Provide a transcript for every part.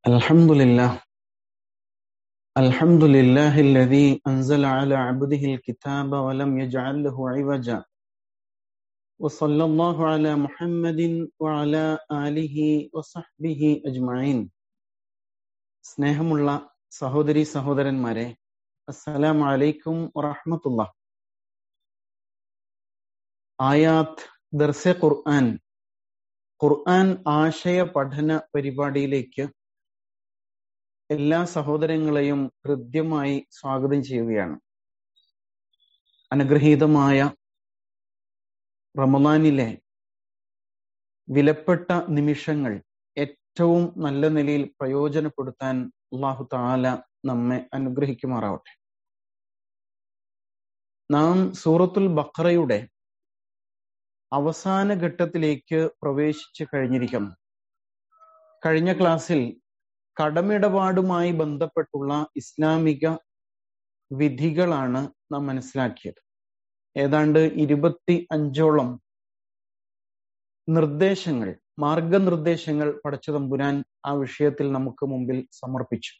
الحمد لله الحمد لله الذي أنزل على عبده الكتاب ولم يجعل له عوجا وصلى الله على محمد وعلى آله وصحبه أجمعين സ്നേഹമുള്ള സഹോദരി സഹോദരന്മാരെ അസ്സലാമു അലൈക്കും വറഹ്മത്തുള്ള ആയാത്ത് ദർസെ ഖുർആൻ ഖുർആൻ ആശയ പഠന പരിപാടിയിലേക്ക് എല്ലാ സഹോദരങ്ങളെയും ഹൃദ്യമായി സ്വാഗതം ചെയ്യുകയാണ് അനുഗ്രഹീതമായ റമദാനിലെ വിലപ്പെട്ട നിമിഷങ്ങൾ ഏറ്റവും നല്ല നിലയിൽ പ്രയോജനപ്പെടുത്താൻ അള്ളാഹു താല നമ്മെ അനുഗ്രഹിക്കുമാറാവട്ടെ നാം സൂറത്തുൽ ബഖറയുടെ അവസാന ഘട്ടത്തിലേക്ക് പ്രവേശിച്ചു കഴിഞ്ഞിരിക്കുന്നു കഴിഞ്ഞ ക്ലാസ്സിൽ കടമിടപാടുമായി ബന്ധപ്പെട്ടുള്ള ഇസ്ലാമിക വിധികളാണ് നാം മനസ്സിലാക്കിയത് ഏതാണ്ട് ഇരുപത്തി അഞ്ചോളം നിർദ്ദേശങ്ങൾ മാർഗനിർദ്ദേശങ്ങൾ പടച്ചതമ്പുരാൻ ആ വിഷയത്തിൽ നമുക്ക് മുമ്പിൽ സമർപ്പിച്ചു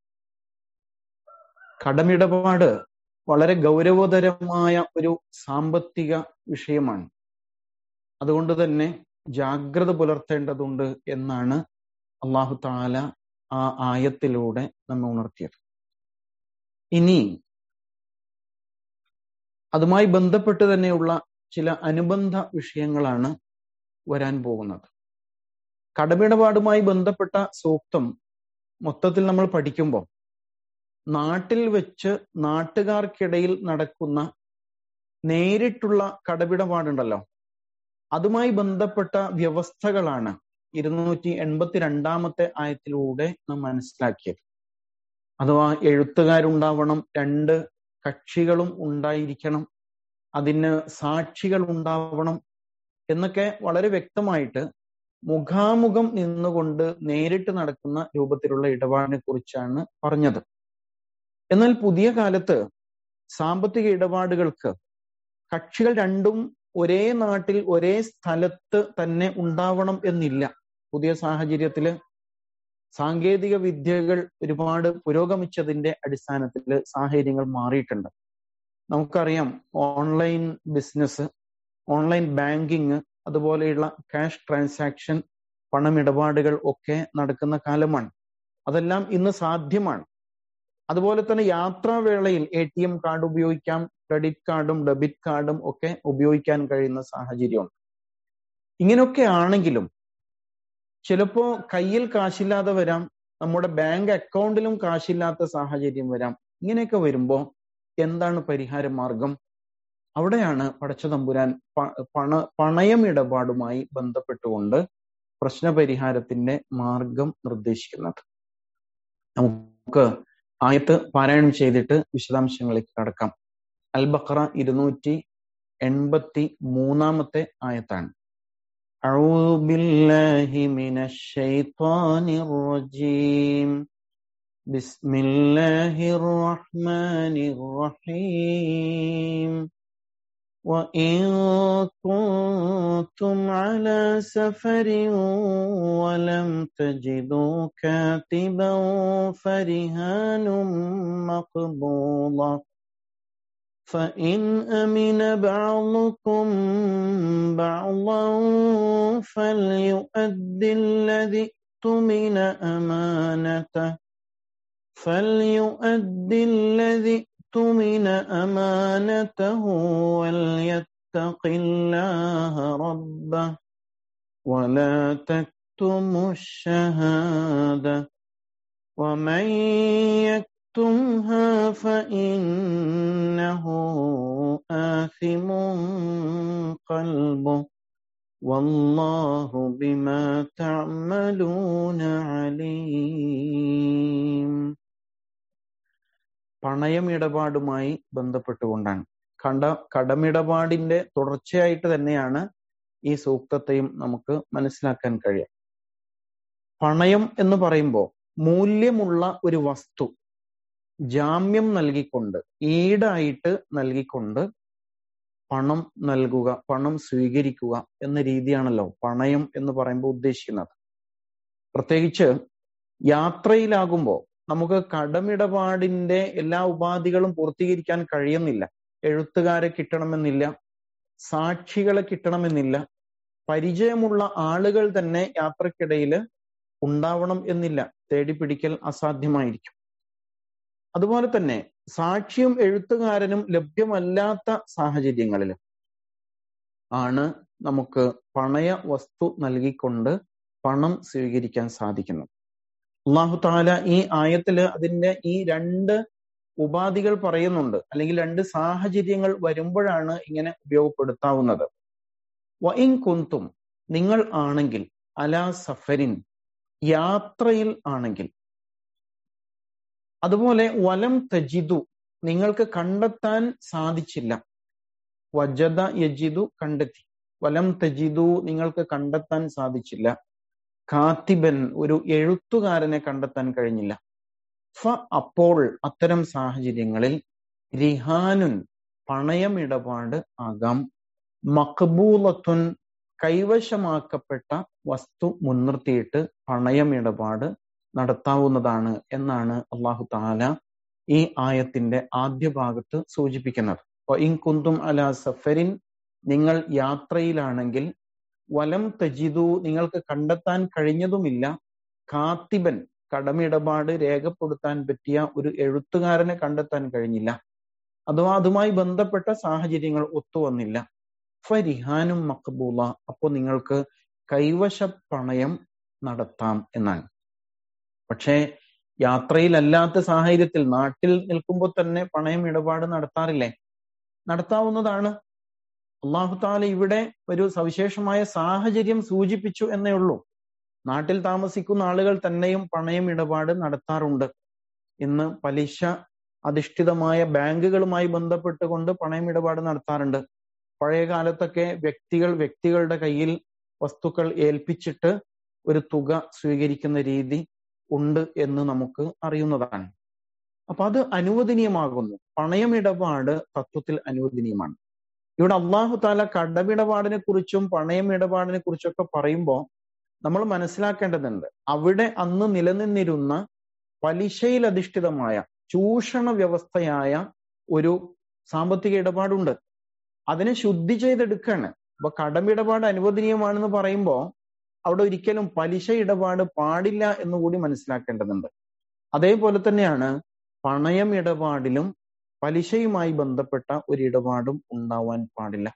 കടമിടപാട് വളരെ ഗൗരവതരമായ ഒരു സാമ്പത്തിക വിഷയമാണ് അതുകൊണ്ട് തന്നെ ജാഗ്രത പുലർത്തേണ്ടതുണ്ട് എന്നാണ് അള്ളാഹു താല ആ ആയത്തിലൂടെ നമ്മെ ഉണർത്തിയത് ഇനി അതുമായി ബന്ധപ്പെട്ട് തന്നെയുള്ള ചില അനുബന്ധ വിഷയങ്ങളാണ് വരാൻ പോകുന്നത് കടമിടപാടുമായി ബന്ധപ്പെട്ട സൂക്തം മൊത്തത്തിൽ നമ്മൾ പഠിക്കുമ്പോൾ നാട്ടിൽ വെച്ച് നാട്ടുകാർക്കിടയിൽ നടക്കുന്ന നേരിട്ടുള്ള കടമിടപാടുണ്ടല്ലോ അതുമായി ബന്ധപ്പെട്ട വ്യവസ്ഥകളാണ് ഇരുന്നൂറ്റി എൺപത്തിരണ്ടാമത്തെ ആയത്തിലൂടെ നാം മനസ്സിലാക്കിയത് അഥവാ എഴുത്തുകാരുണ്ടാവണം രണ്ട് കക്ഷികളും ഉണ്ടായിരിക്കണം അതിന് സാക്ഷികൾ ഉണ്ടാവണം എന്നൊക്കെ വളരെ വ്യക്തമായിട്ട് മുഖാമുഖം നിന്നുകൊണ്ട് നേരിട്ട് നടക്കുന്ന രൂപത്തിലുള്ള ഇടപാടിനെ കുറിച്ചാണ് പറഞ്ഞത് എന്നാൽ പുതിയ കാലത്ത് സാമ്പത്തിക ഇടപാടുകൾക്ക് കക്ഷികൾ രണ്ടും ഒരേ നാട്ടിൽ ഒരേ സ്ഥലത്ത് തന്നെ ഉണ്ടാവണം എന്നില്ല പുതിയ സാഹചര്യത്തില് സാങ്കേതിക വിദ്യകൾ ഒരുപാട് പുരോഗമിച്ചതിന്റെ അടിസ്ഥാനത്തിൽ സാഹചര്യങ്ങൾ മാറിയിട്ടുണ്ട് നമുക്കറിയാം ഓൺലൈൻ ബിസിനസ് ഓൺലൈൻ ബാങ്കിങ് അതുപോലെയുള്ള ക്യാഷ് ട്രാൻസാക്ഷൻ പണമിടപാടുകൾ ഒക്കെ നടക്കുന്ന കാലമാണ് അതെല്ലാം ഇന്ന് സാധ്യമാണ് അതുപോലെ തന്നെ യാത്രാവേളയിൽ എ ടി എം കാർഡ് ഉപയോഗിക്കാം ക്രെഡിറ്റ് കാർഡും ഡെബിറ്റ് കാർഡും ഒക്കെ ഉപയോഗിക്കാൻ കഴിയുന്ന സാഹചര്യമുണ്ട് ഇങ്ങനെയൊക്കെ ആണെങ്കിലും ചിലപ്പോ കയ്യിൽ കാശില്ലാതെ വരാം നമ്മുടെ ബാങ്ക് അക്കൗണ്ടിലും കാശില്ലാത്ത സാഹചര്യം വരാം ഇങ്ങനെയൊക്കെ വരുമ്പോ എന്താണ് പരിഹാര മാർഗം അവിടെയാണ് പടച്ചതമ്പുരാൻ പണ പണയം ഇടപാടുമായി ബന്ധപ്പെട്ടുകൊണ്ട് പ്രശ്നപരിഹാരത്തിന്റെ മാർഗം നിർദ്ദേശിക്കുന്നത് നമുക്ക് ആയത്ത് പാരായണം ചെയ്തിട്ട് വിശദാംശങ്ങളിലേക്ക് കടക്കാം അൽ ബഖറ ഇരുന്നൂറ്റി എൺപത്തി മൂന്നാമത്തെ ആയത്താണ് أعوذ بالله من الشيطان الرجيم بسم الله الرحمن الرحيم وإن كنتم على سفر ولم تجدوا كاتبا فرهان مقبوضة فإن أمن بعضكم بعضا فليؤد الذي اؤتمن أمانته فليؤد الذي اؤتمن أمانته وليتق الله ربه ولا تكتموا الشهادة ومن يكتمها فإنه آثم قلبه والله بما تعملون عليم പണയമിടപാടുമായി ബന്ധപ്പെട്ടുകൊണ്ടാണ് കട കടമിടപാടിന്റെ തുടർച്ചയായിട്ട് തന്നെയാണ് ഈ സൂക്തത്തെയും നമുക്ക് മനസ്സിലാക്കാൻ കഴിയും പണയം എന്ന് പറയുമ്പോൾ മൂല്യമുള്ള ഒരു വസ്തു ജാമ്യം നൽകിക്കൊണ്ട് ഈടായിട്ട് നൽകിക്കൊണ്ട് പണം നൽകുക പണം സ്വീകരിക്കുക എന്ന രീതിയാണല്ലോ പണയം എന്ന് പറയുമ്പോൾ ഉദ്ദേശിക്കുന്നത് പ്രത്യേകിച്ച് യാത്രയിലാകുമ്പോൾ നമുക്ക് കടമിടപാടിന്റെ എല്ലാ ഉപാധികളും പൂർത്തീകരിക്കാൻ കഴിയുന്നില്ല എഴുത്തുകാരെ കിട്ടണമെന്നില്ല സാക്ഷികളെ കിട്ടണമെന്നില്ല പരിചയമുള്ള ആളുകൾ തന്നെ യാത്രക്കിടയിൽ ഉണ്ടാവണം എന്നില്ല തേടിപ്പിടിക്കൽ അസാധ്യമായിരിക്കും അതുപോലെ തന്നെ സാക്ഷിയും എഴുത്തുകാരനും ലഭ്യമല്ലാത്ത സാഹചര്യങ്ങളിൽ ആണ് നമുക്ക് പണയ വസ്തു നൽകിക്കൊണ്ട് പണം സ്വീകരിക്കാൻ സാധിക്കുന്നത് അള്ളാഹു താല ഈ ആയത്തില് അതിന്റെ ഈ രണ്ട് ഉപാധികൾ പറയുന്നുണ്ട് അല്ലെങ്കിൽ രണ്ട് സാഹചര്യങ്ങൾ വരുമ്പോഴാണ് ഇങ്ങനെ ഉപയോഗപ്പെടുത്താവുന്നത് വൈൻ കുന്തും നിങ്ങൾ ആണെങ്കിൽ അലാ സഫരിൻ യാത്രയിൽ ആണെങ്കിൽ അതുപോലെ വലം തജിദു നിങ്ങൾക്ക് കണ്ടെത്താൻ സാധിച്ചില്ല വജദ യജിദു കണ്ടെത്തി വലം തജിദു നിങ്ങൾക്ക് കണ്ടെത്താൻ സാധിച്ചില്ല കാത്തിബൻ ഒരു എഴുത്തുകാരനെ കണ്ടെത്താൻ കഴിഞ്ഞില്ല ഫ അപ്പോൾ അത്തരം സാഹചര്യങ്ങളിൽ റിഹാനുൻ പണയമിടപാട് ആകാം മക്ബൂലത്തുൻ കൈവശമാക്കപ്പെട്ട വസ്തു മുൻനിർത്തിയിട്ട് പണയമിടപാട് നടത്താവുന്നതാണ് എന്നാണ് അള്ളാഹു താല ഈ ആയത്തിന്റെ ആദ്യ ഭാഗത്ത് സൂചിപ്പിക്കുന്നത് ഇൻ കുന്തും അല സഫരിൻ നിങ്ങൾ യാത്രയിലാണെങ്കിൽ വലം തജിദു നിങ്ങൾക്ക് കണ്ടെത്താൻ കഴിഞ്ഞതുമില്ല കാത്തിബൻ കടമിടപാട് രേഖപ്പെടുത്താൻ പറ്റിയ ഒരു എഴുത്തുകാരനെ കണ്ടെത്താൻ കഴിഞ്ഞില്ല അഥവാ അതുമായി ബന്ധപ്പെട്ട സാഹചര്യങ്ങൾ ഒത്തുവന്നില്ല ഫരിഹാനും മക്ബൂല അപ്പോൾ നിങ്ങൾക്ക് കൈവശ പണയം നടത്താം എന്നാണ് പക്ഷേ യാത്രയിലല്ലാത്ത സാഹചര്യത്തിൽ നാട്ടിൽ നിൽക്കുമ്പോൾ തന്നെ പണയം ഇടപാട് നടത്താറില്ലേ നടത്താവുന്നതാണ് അള്ളാഹു താല ഇവിടെ ഒരു സവിശേഷമായ സാഹചര്യം സൂചിപ്പിച്ചു എന്നേ ഉള്ളൂ നാട്ടിൽ താമസിക്കുന്ന ആളുകൾ തന്നെയും പണയം ഇടപാട് നടത്താറുണ്ട് ഇന്ന് പലിശ അധിഷ്ഠിതമായ ബാങ്കുകളുമായി ബന്ധപ്പെട്ടുകൊണ്ട് പണയം ഇടപാട് നടത്താറുണ്ട് പഴയ കാലത്തൊക്കെ വ്യക്തികൾ വ്യക്തികളുടെ കയ്യിൽ വസ്തുക്കൾ ഏൽപ്പിച്ചിട്ട് ഒരു തുക സ്വീകരിക്കുന്ന രീതി ഉണ്ട് എന്ന് നമുക്ക് അറിയുന്നതാണ് അപ്പൊ അത് അനുവദനീയമാകുന്നു പണയമിടപാട് തത്വത്തിൽ അനുവദനീയമാണ് ഇവിടെ അള്ളാഹു താല കടമിടപാടിനെ കുറിച്ചും പണയം ഇടപാടിനെ കുറിച്ചൊക്കെ പറയുമ്പോൾ നമ്മൾ മനസ്സിലാക്കേണ്ടതുണ്ട് അവിടെ അന്ന് നിലനിന്നിരുന്ന പലിശയിൽ അധിഷ്ഠിതമായ ചൂഷണ വ്യവസ്ഥയായ ഒരു സാമ്പത്തിക ഇടപാടുണ്ട് അതിനെ ശുദ്ധി ചെയ്തെടുക്കാണ് അപ്പൊ കടമിടപാട് അനുവദനീയമാണെന്ന് പറയുമ്പോൾ അവിടെ ഒരിക്കലും പലിശ ഇടപാട് പാടില്ല എന്ന് കൂടി മനസ്സിലാക്കേണ്ടതുണ്ട് അതേപോലെ തന്നെയാണ് പണയം ഇടപാടിലും പലിശയുമായി ബന്ധപ്പെട്ട ഒരു ഇടപാടും ഉണ്ടാവാൻ പാടില്ല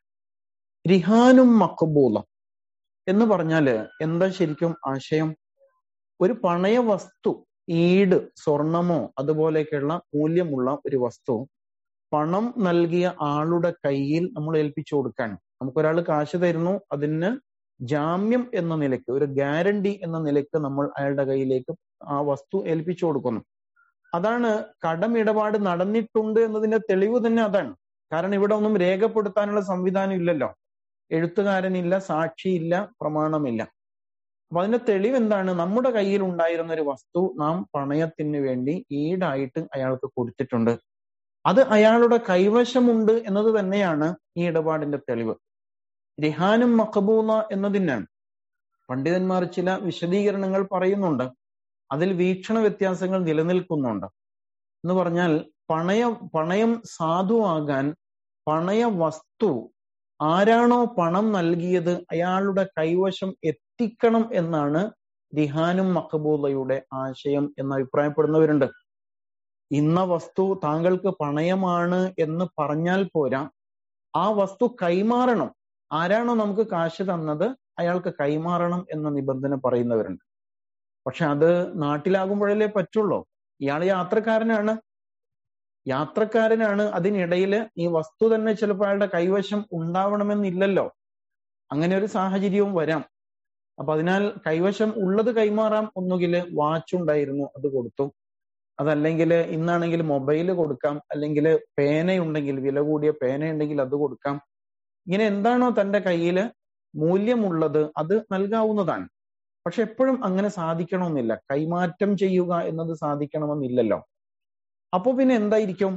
റിഹാനും മക്കബൂല എന്ന് പറഞ്ഞാല് എന്താ ശരിക്കും ആശയം ഒരു പണയ വസ്തു ഈട് സ്വർണമോ അതുപോലെയൊക്കെയുള്ള മൂല്യമുള്ള ഒരു വസ്തു പണം നൽകിയ ആളുടെ കയ്യിൽ നമ്മൾ ഏൽപ്പിച്ചു കൊടുക്കാൻ നമുക്കൊരാൾ കാശ് തരുന്നു അതിന് ജാമ്യം എന്ന നിലയ്ക്ക് ഒരു ഗ്യാരണ്ടി എന്ന നിലയ്ക്ക് നമ്മൾ അയാളുടെ കയ്യിലേക്ക് ആ വസ്തു ഏൽപ്പിച്ചു കൊടുക്കുന്നു അതാണ് കടമിടപാട് നടന്നിട്ടുണ്ട് എന്നതിന്റെ തെളിവ് തന്നെ അതാണ് കാരണം ഇവിടെ ഒന്നും രേഖപ്പെടുത്താനുള്ള സംവിധാനം ഇല്ലല്ലോ എഴുത്തുകാരനില്ല സാക്ഷിയില്ല പ്രമാണമില്ല അപ്പൊ അതിന്റെ തെളിവ് എന്താണ് നമ്മുടെ കയ്യിൽ ഉണ്ടായിരുന്ന ഒരു വസ്തു നാം പണയത്തിന് വേണ്ടി ഈടായിട്ട് അയാൾക്ക് കൊടുത്തിട്ടുണ്ട് അത് അയാളുടെ കൈവശമുണ്ട് എന്നത് തന്നെയാണ് ഈ ഇടപാടിന്റെ തെളിവ് റിഹാനും മക്കബൂല എന്നതിനാണ് പണ്ഡിതന്മാർ ചില വിശദീകരണങ്ങൾ പറയുന്നുണ്ട് അതിൽ വീക്ഷണ വ്യത്യാസങ്ങൾ നിലനിൽക്കുന്നുണ്ട് എന്ന് പറഞ്ഞാൽ പണയ പണയം സാധുവാകാൻ പണയ വസ്തു ആരാണോ പണം നൽകിയത് അയാളുടെ കൈവശം എത്തിക്കണം എന്നാണ് റിഹാനും മക്കബൂലയുടെ ആശയം എന്ന് അഭിപ്രായപ്പെടുന്നവരുണ്ട് ഇന്ന വസ്തു താങ്കൾക്ക് പണയമാണ് എന്ന് പറഞ്ഞാൽ പോരാ ആ വസ്തു കൈമാറണം ആരാണോ നമുക്ക് കാശ് തന്നത് അയാൾക്ക് കൈമാറണം എന്ന നിബന്ധന പറയുന്നവരുണ്ട് പക്ഷെ അത് നാട്ടിലാകുമ്പോഴല്ലേ പറ്റുള്ളൂ ഇയാൾ യാത്രക്കാരനാണ് യാത്രക്കാരനാണ് അതിനിടയിൽ ഈ വസ്തു തന്നെ ചിലപ്പോൾ അയാളുടെ കൈവശം ഉണ്ടാവണമെന്നില്ലല്ലോ അങ്ങനെ ഒരു സാഹചര്യവും വരാം അപ്പൊ അതിനാൽ കൈവശം ഉള്ളത് കൈമാറാം ഒന്നുകിൽ വാച്ച് ഉണ്ടായിരുന്നു അത് കൊടുത്തു അതല്ലെങ്കിൽ ഇന്നാണെങ്കിൽ മൊബൈൽ കൊടുക്കാം അല്ലെങ്കിൽ പേനയുണ്ടെങ്കിൽ വില കൂടിയ പേനയുണ്ടെങ്കിൽ അത് കൊടുക്കാം ഇങ്ങനെ എന്താണോ തന്റെ കയ്യിൽ മൂല്യമുള്ളത് അത് നൽകാവുന്നതാണ് പക്ഷെ എപ്പോഴും അങ്ങനെ സാധിക്കണമെന്നില്ല കൈമാറ്റം ചെയ്യുക എന്നത് സാധിക്കണമെന്നില്ലല്ലോ അപ്പൊ പിന്നെ എന്തായിരിക്കും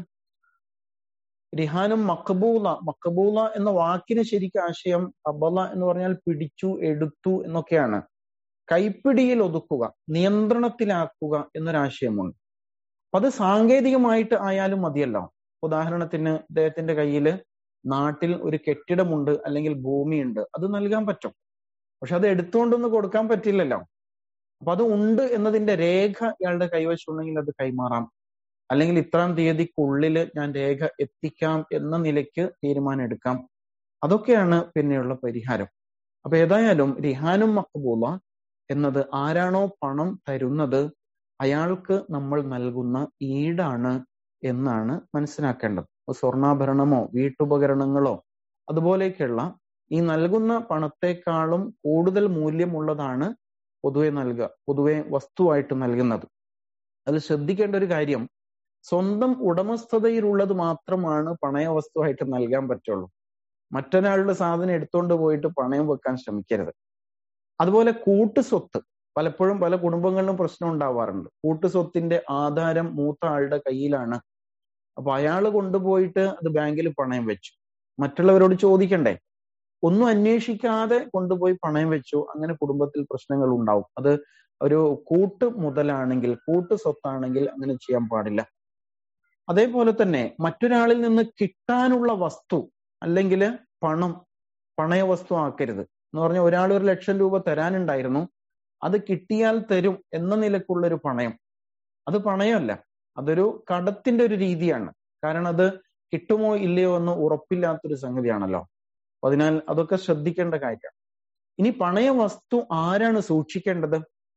റിഹാനും മക്കബൂല മക്കബൂല എന്ന വാക്കിന് ശരിക്കും ആശയം കബല എന്ന് പറഞ്ഞാൽ പിടിച്ചു എടുത്തു എന്നൊക്കെയാണ് കൈപ്പിടിയിൽ ഒതുക്കുക നിയന്ത്രണത്തിലാക്കുക എന്നൊരാശയമുണ്ട് അപ്പൊ അത് സാങ്കേതികമായിട്ട് ആയാലും മതിയല്ലോ ഉദാഹരണത്തിന് അദ്ദേഹത്തിന്റെ കയ്യിൽ നാട്ടിൽ ഒരു കെട്ടിടമുണ്ട് അല്ലെങ്കിൽ ഭൂമിയുണ്ട് അത് നൽകാൻ പറ്റും പക്ഷെ അത് എടുത്തുകൊണ്ടൊന്ന് കൊടുക്കാൻ പറ്റില്ലല്ലോ അപ്പൊ അത് ഉണ്ട് എന്നതിന്റെ രേഖ ഇയാളുടെ കൈവശം ഉണ്ടെങ്കിൽ അത് കൈമാറാം അല്ലെങ്കിൽ ഇത്രാം തീയതിക്കുള്ളിൽ ഞാൻ രേഖ എത്തിക്കാം എന്ന നിലയ്ക്ക് തീരുമാനം എടുക്കാം അതൊക്കെയാണ് പിന്നെയുള്ള പരിഹാരം അപ്പൊ ഏതായാലും റിഹാനും മക്ബൂല എന്നത് ആരാണോ പണം തരുന്നത് അയാൾക്ക് നമ്മൾ നൽകുന്ന ഈടാണ് എന്നാണ് മനസ്സിലാക്കേണ്ടത് സ്വർണ്ണാഭരണമോ വീട്ടുപകരണങ്ങളോ അതുപോലെയൊക്കെയുള്ള ഈ നൽകുന്ന പണത്തെക്കാളും കൂടുതൽ മൂല്യമുള്ളതാണ് പൊതുവെ നൽകുക പൊതുവെ വസ്തുവായിട്ട് നൽകുന്നത് അതിൽ ശ്രദ്ധിക്കേണ്ട ഒരു കാര്യം സ്വന്തം ഉടമസ്ഥതയിലുള്ളത് മാത്രമാണ് പണയ വസ്തുവായിട്ട് നൽകാൻ പറ്റുള്ളൂ മറ്റൊരാളുടെ സാധനം എടുത്തുകൊണ്ട് പോയിട്ട് പണയം വെക്കാൻ ശ്രമിക്കരുത് അതുപോലെ കൂട്ടുസ്വത്ത് പലപ്പോഴും പല കുടുംബങ്ങളിലും പ്രശ്നം ഉണ്ടാവാറുണ്ട് കൂട്ടുസ്വത്തിന്റെ ആധാരം മൂത്ത ആളുടെ കയ്യിലാണ് അപ്പൊ അയാൾ കൊണ്ടുപോയിട്ട് അത് ബാങ്കിൽ പണയം വെച്ചു മറ്റുള്ളവരോട് ചോദിക്കണ്ടേ ഒന്നും അന്വേഷിക്കാതെ കൊണ്ടുപോയി പണയം വെച്ചു അങ്ങനെ കുടുംബത്തിൽ പ്രശ്നങ്ങൾ ഉണ്ടാവും അത് ഒരു കൂട്ട് മുതലാണെങ്കിൽ കൂട്ട് സ്വത്താണെങ്കിൽ അങ്ങനെ ചെയ്യാൻ പാടില്ല അതേപോലെ തന്നെ മറ്റൊരാളിൽ നിന്ന് കിട്ടാനുള്ള വസ്തു അല്ലെങ്കിൽ പണം പണയ വസ്തു ആക്കരുത് എന്ന് പറഞ്ഞാൽ ഒരാൾ ഒരു ലക്ഷം രൂപ തരാനുണ്ടായിരുന്നു അത് കിട്ടിയാൽ തരും എന്ന നിലക്കുള്ള ഒരു പണയം അത് പണയമല്ല അതൊരു കടത്തിന്റെ ഒരു രീതിയാണ് കാരണം അത് കിട്ടുമോ ഇല്ലയോ എന്ന് ഉറപ്പില്ലാത്തൊരു സംഗതിയാണല്ലോ അതിനാൽ അതൊക്കെ ശ്രദ്ധിക്കേണ്ട കാര്യമാണ് ഇനി പണയ വസ്തു ആരാണ് സൂക്ഷിക്കേണ്ടത്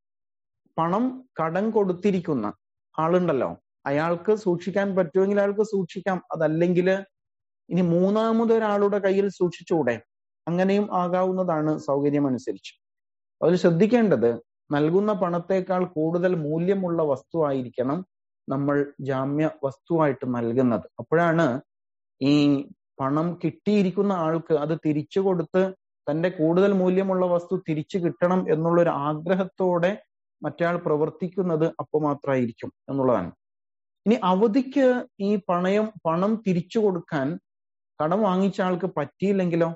പണം കടം കൊടുത്തിരിക്കുന്ന ആളുണ്ടല്ലോ അയാൾക്ക് സൂക്ഷിക്കാൻ പറ്റുമെങ്കിൽ അയാൾക്ക് സൂക്ഷിക്കാം അതല്ലെങ്കിൽ ഇനി മൂന്നാമതൊരാളുടെ കയ്യിൽ സൂക്ഷിച്ചുകൂടെ അങ്ങനെയും ആകാവുന്നതാണ് സൗകര്യം അനുസരിച്ച് അതിൽ ശ്രദ്ധിക്കേണ്ടത് നൽകുന്ന പണത്തേക്കാൾ കൂടുതൽ മൂല്യമുള്ള വസ്തുവായിരിക്കണം നമ്മൾ ജാമ്യ വസ്തുവായിട്ട് നൽകുന്നത് അപ്പോഴാണ് ഈ പണം കിട്ടിയിരിക്കുന്ന ആൾക്ക് അത് തിരിച്ചു കൊടുത്ത് തന്റെ കൂടുതൽ മൂല്യമുള്ള വസ്തു തിരിച്ചു കിട്ടണം എന്നുള്ളൊരു ആഗ്രഹത്തോടെ മറ്റാൾ പ്രവർത്തിക്കുന്നത് അപ്പോൾ മാത്രമായിരിക്കും എന്നുള്ളതാണ് ഇനി അവധിക്ക് ഈ പണയം പണം തിരിച്ചു കൊടുക്കാൻ കടം വാങ്ങിച്ച ആൾക്ക് പറ്റിയില്ലെങ്കിലോ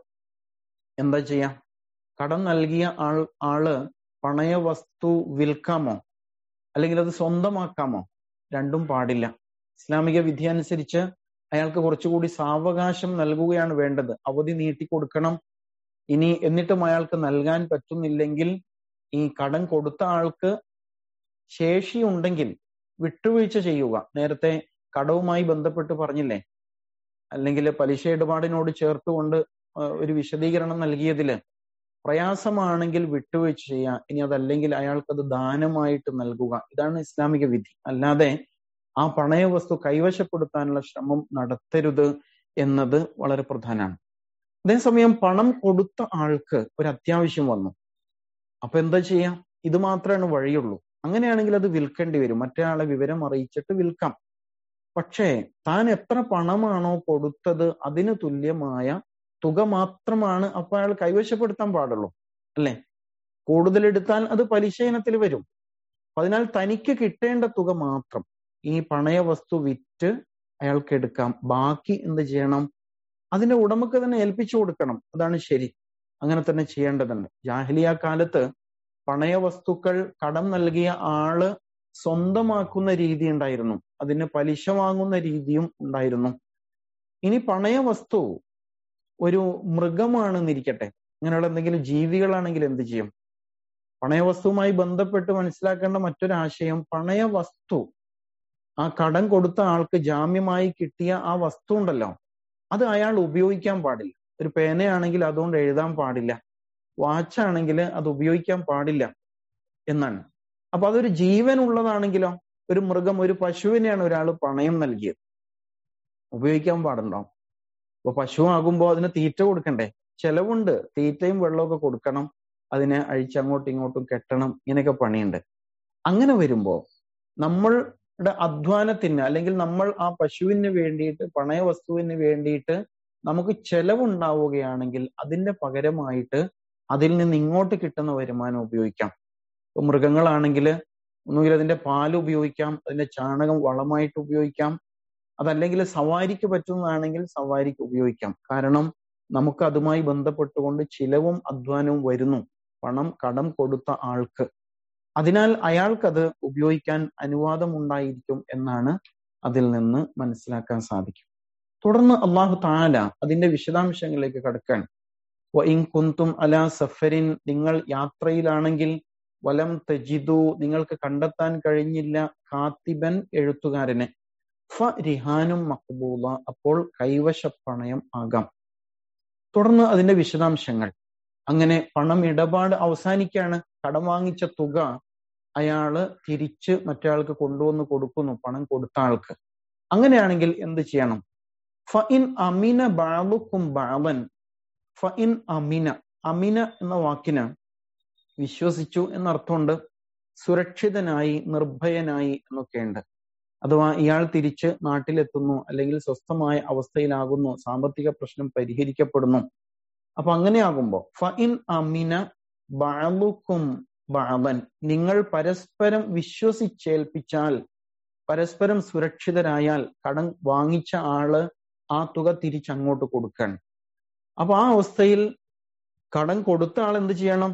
എന്താ ചെയ്യാം കടം നൽകിയ ആൾ ആള് പണയ വസ്തു വിൽക്കാമോ അല്ലെങ്കിൽ അത് സ്വന്തമാക്കാമോ രണ്ടും പാടില്ല ഇസ്ലാമിക വിധി അനുസരിച്ച് അയാൾക്ക് കുറച്ചുകൂടി സാവകാശം നൽകുകയാണ് വേണ്ടത് അവധി നീട്ടിക്കൊടുക്കണം ഇനി എന്നിട്ടും അയാൾക്ക് നൽകാൻ പറ്റുന്നില്ലെങ്കിൽ ഈ കടം കൊടുത്ത ആൾക്ക് ശേഷിയുണ്ടെങ്കിൽ വിട്ടുവീഴ്ച ചെയ്യുക നേരത്തെ കടവുമായി ബന്ധപ്പെട്ട് പറഞ്ഞില്ലേ അല്ലെങ്കിൽ പലിശ ഇടപാടിനോട് ചേർത്തുകൊണ്ട് ഒരു വിശദീകരണം നൽകിയതില് പ്രയാസമാണെങ്കിൽ വിട്ടുവീഴ്ച ചെയ്യുക ഇനി അതല്ലെങ്കിൽ അയാൾക്കത് ദാനമായിട്ട് നൽകുക ഇതാണ് ഇസ്ലാമിക വിധി അല്ലാതെ ആ പണയ വസ്തു കൈവശപ്പെടുത്താനുള്ള ശ്രമം നടത്തരുത് എന്നത് വളരെ പ്രധാനമാണ് അതേസമയം പണം കൊടുത്ത ആൾക്ക് ഒരു അത്യാവശ്യം വന്നു അപ്പൊ എന്താ ചെയ്യാം ഇത് മാത്രമാണ് വഴിയുള്ളൂ അങ്ങനെയാണെങ്കിൽ അത് വിൽക്കേണ്ടി വരും മറ്റേ വിവരം അറിയിച്ചിട്ട് വിൽക്കാം പക്ഷേ താൻ എത്ര പണമാണോ കൊടുത്തത് അതിന് തുല്യമായ തുക മാത്രമാണ് അപ്പൊ അയാൾ കൈവശപ്പെടുത്താൻ പാടുള്ളൂ അല്ലെ കൂടുതൽ എടുത്താൽ അത് പലിശ ഇനത്തിൽ വരും അതിനാൽ തനിക്ക് കിട്ടേണ്ട തുക മാത്രം ഈ പണയ വസ്തു വിറ്റ് അയാൾക്ക് എടുക്കാം ബാക്കി എന്ത് ചെയ്യണം അതിന്റെ ഉടമക്ക് തന്നെ ഏൽപ്പിച്ചു കൊടുക്കണം അതാണ് ശരി അങ്ങനെ തന്നെ ചെയ്യേണ്ടതുണ്ട് ജാഹലിയ കാലത്ത് പണയ വസ്തുക്കൾ കടം നൽകിയ ആള് സ്വന്തമാക്കുന്ന രീതി ഉണ്ടായിരുന്നു അതിന് പലിശ വാങ്ങുന്ന രീതിയും ഉണ്ടായിരുന്നു ഇനി പണയ വസ്തു ഒരു മൃഗമാണെന്നിരിക്കട്ടെ ഇങ്ങനെയുള്ള എന്തെങ്കിലും ജീവികളാണെങ്കിൽ എന്ത് ചെയ്യും പണയ വസ്തുവുമായി ബന്ധപ്പെട്ട് മനസ്സിലാക്കേണ്ട മറ്റൊരാശയം പണയ വസ്തു ആ കടം കൊടുത്ത ആൾക്ക് ജാമ്യമായി കിട്ടിയ ആ വസ്തു ഉണ്ടല്ലോ അത് അയാൾ ഉപയോഗിക്കാൻ പാടില്ല ഒരു പേനയാണെങ്കിൽ അതുകൊണ്ട് എഴുതാൻ പാടില്ല വാച്ചാണെങ്കിൽ അത് ഉപയോഗിക്കാൻ പാടില്ല എന്നാണ് അപ്പൊ അതൊരു ജീവൻ ഉള്ളതാണെങ്കിലോ ഒരു മൃഗം ഒരു പശുവിനെയാണ് ഒരാൾ പണയം നൽകിയത് ഉപയോഗിക്കാൻ പാടുണ്ടോ അപ്പൊ പശു ആകുമ്പോൾ അതിന് തീറ്റ കൊടുക്കണ്ടേ ചെലവുണ്ട് തീറ്റയും വെള്ളമൊക്കെ കൊടുക്കണം അതിനെ അഴിച്ചങ്ങോട്ടും ഇങ്ങോട്ടും കെട്ടണം ഇങ്ങനെയൊക്കെ പണിയുണ്ട് അങ്ങനെ വരുമ്പോ നമ്മളുടെ അധ്വാനത്തിന് അല്ലെങ്കിൽ നമ്മൾ ആ പശുവിന് വേണ്ടിയിട്ട് പണയ വസ്തുവിന് വേണ്ടിയിട്ട് നമുക്ക് ചെലവുണ്ടാവുകയാണെങ്കിൽ അതിന്റെ പകരമായിട്ട് അതിൽ നിന്ന് ഇങ്ങോട്ട് കിട്ടുന്ന വരുമാനം ഉപയോഗിക്കാം ഇപ്പൊ മൃഗങ്ങളാണെങ്കിൽ ഒന്നുകിൽ അതിന്റെ പാൽ ഉപയോഗിക്കാം അതിന്റെ ചാണകം വളമായിട്ട് ഉപയോഗിക്കാം അതല്ലെങ്കിൽ സവാരിക്ക് പറ്റുന്നതാണെങ്കിൽ സവാരിക്ക് ഉപയോഗിക്കാം കാരണം നമുക്ക് അതുമായി ബന്ധപ്പെട്ടുകൊണ്ട് ചിലവും അധ്വാനവും വരുന്നു പണം കടം കൊടുത്ത ആൾക്ക് അതിനാൽ അയാൾക്കത് ഉപയോഗിക്കാൻ അനുവാദമുണ്ടായിരിക്കും എന്നാണ് അതിൽ നിന്ന് മനസ്സിലാക്കാൻ സാധിക്കും തുടർന്ന് അള്ളാഹു താല അതിന്റെ വിശദാംശങ്ങളിലേക്ക് കടക്കാൻ ഇൻ കുന്തും അലാ സഫരിൻ നിങ്ങൾ യാത്രയിലാണെങ്കിൽ വലം തജിദു നിങ്ങൾക്ക് കണ്ടെത്താൻ കഴിഞ്ഞില്ല കാത്തിബൻ എഴുത്തുകാരനെ ഫ റിഹാനും മക്ബൂല അപ്പോൾ കൈവശ പണയം ആകാം തുടർന്ന് അതിന്റെ വിശദാംശങ്ങൾ അങ്ങനെ പണം ഇടപാട് അവസാനിക്കാണ് കടം വാങ്ങിച്ച തുക അയാള് തിരിച്ച് മറ്റയാൾക്ക് കൊണ്ടുവന്ന് കൊടുക്കുന്നു പണം കൊടുത്ത ആൾക്ക് അങ്ങനെയാണെങ്കിൽ എന്ത് ചെയ്യണം ഫ ഇൻ അമിന ബാബുക്കും ബാബൻ ഫ ഇൻ അമിന അമിന എന്ന വാക്കിന് വിശ്വസിച്ചു എന്നർത്ഥമുണ്ട് സുരക്ഷിതനായി നിർഭയനായി എന്നൊക്കെയുണ്ട് അഥവാ ഇയാൾ തിരിച്ച് നാട്ടിലെത്തുന്നു അല്ലെങ്കിൽ സ്വസ്ഥമായ അവസ്ഥയിലാകുന്നു സാമ്പത്തിക പ്രശ്നം പരിഹരിക്കപ്പെടുന്നു അപ്പൊ അങ്ങനെയാകുമ്പോ ഫ ഇൻ അമിന ബാബുക്കും ബാബൻ നിങ്ങൾ പരസ്പരം വിശ്വസിച്ചേൽപ്പിച്ചാൽ പരസ്പരം സുരക്ഷിതരായാൽ കടം വാങ്ങിച്ച ആള് ആ തുക തിരിച്ചങ്ങോട്ട് കൊടുക്കാൻ അപ്പൊ ആ അവസ്ഥയിൽ കടം കൊടുത്ത ആൾ എന്ത് ചെയ്യണം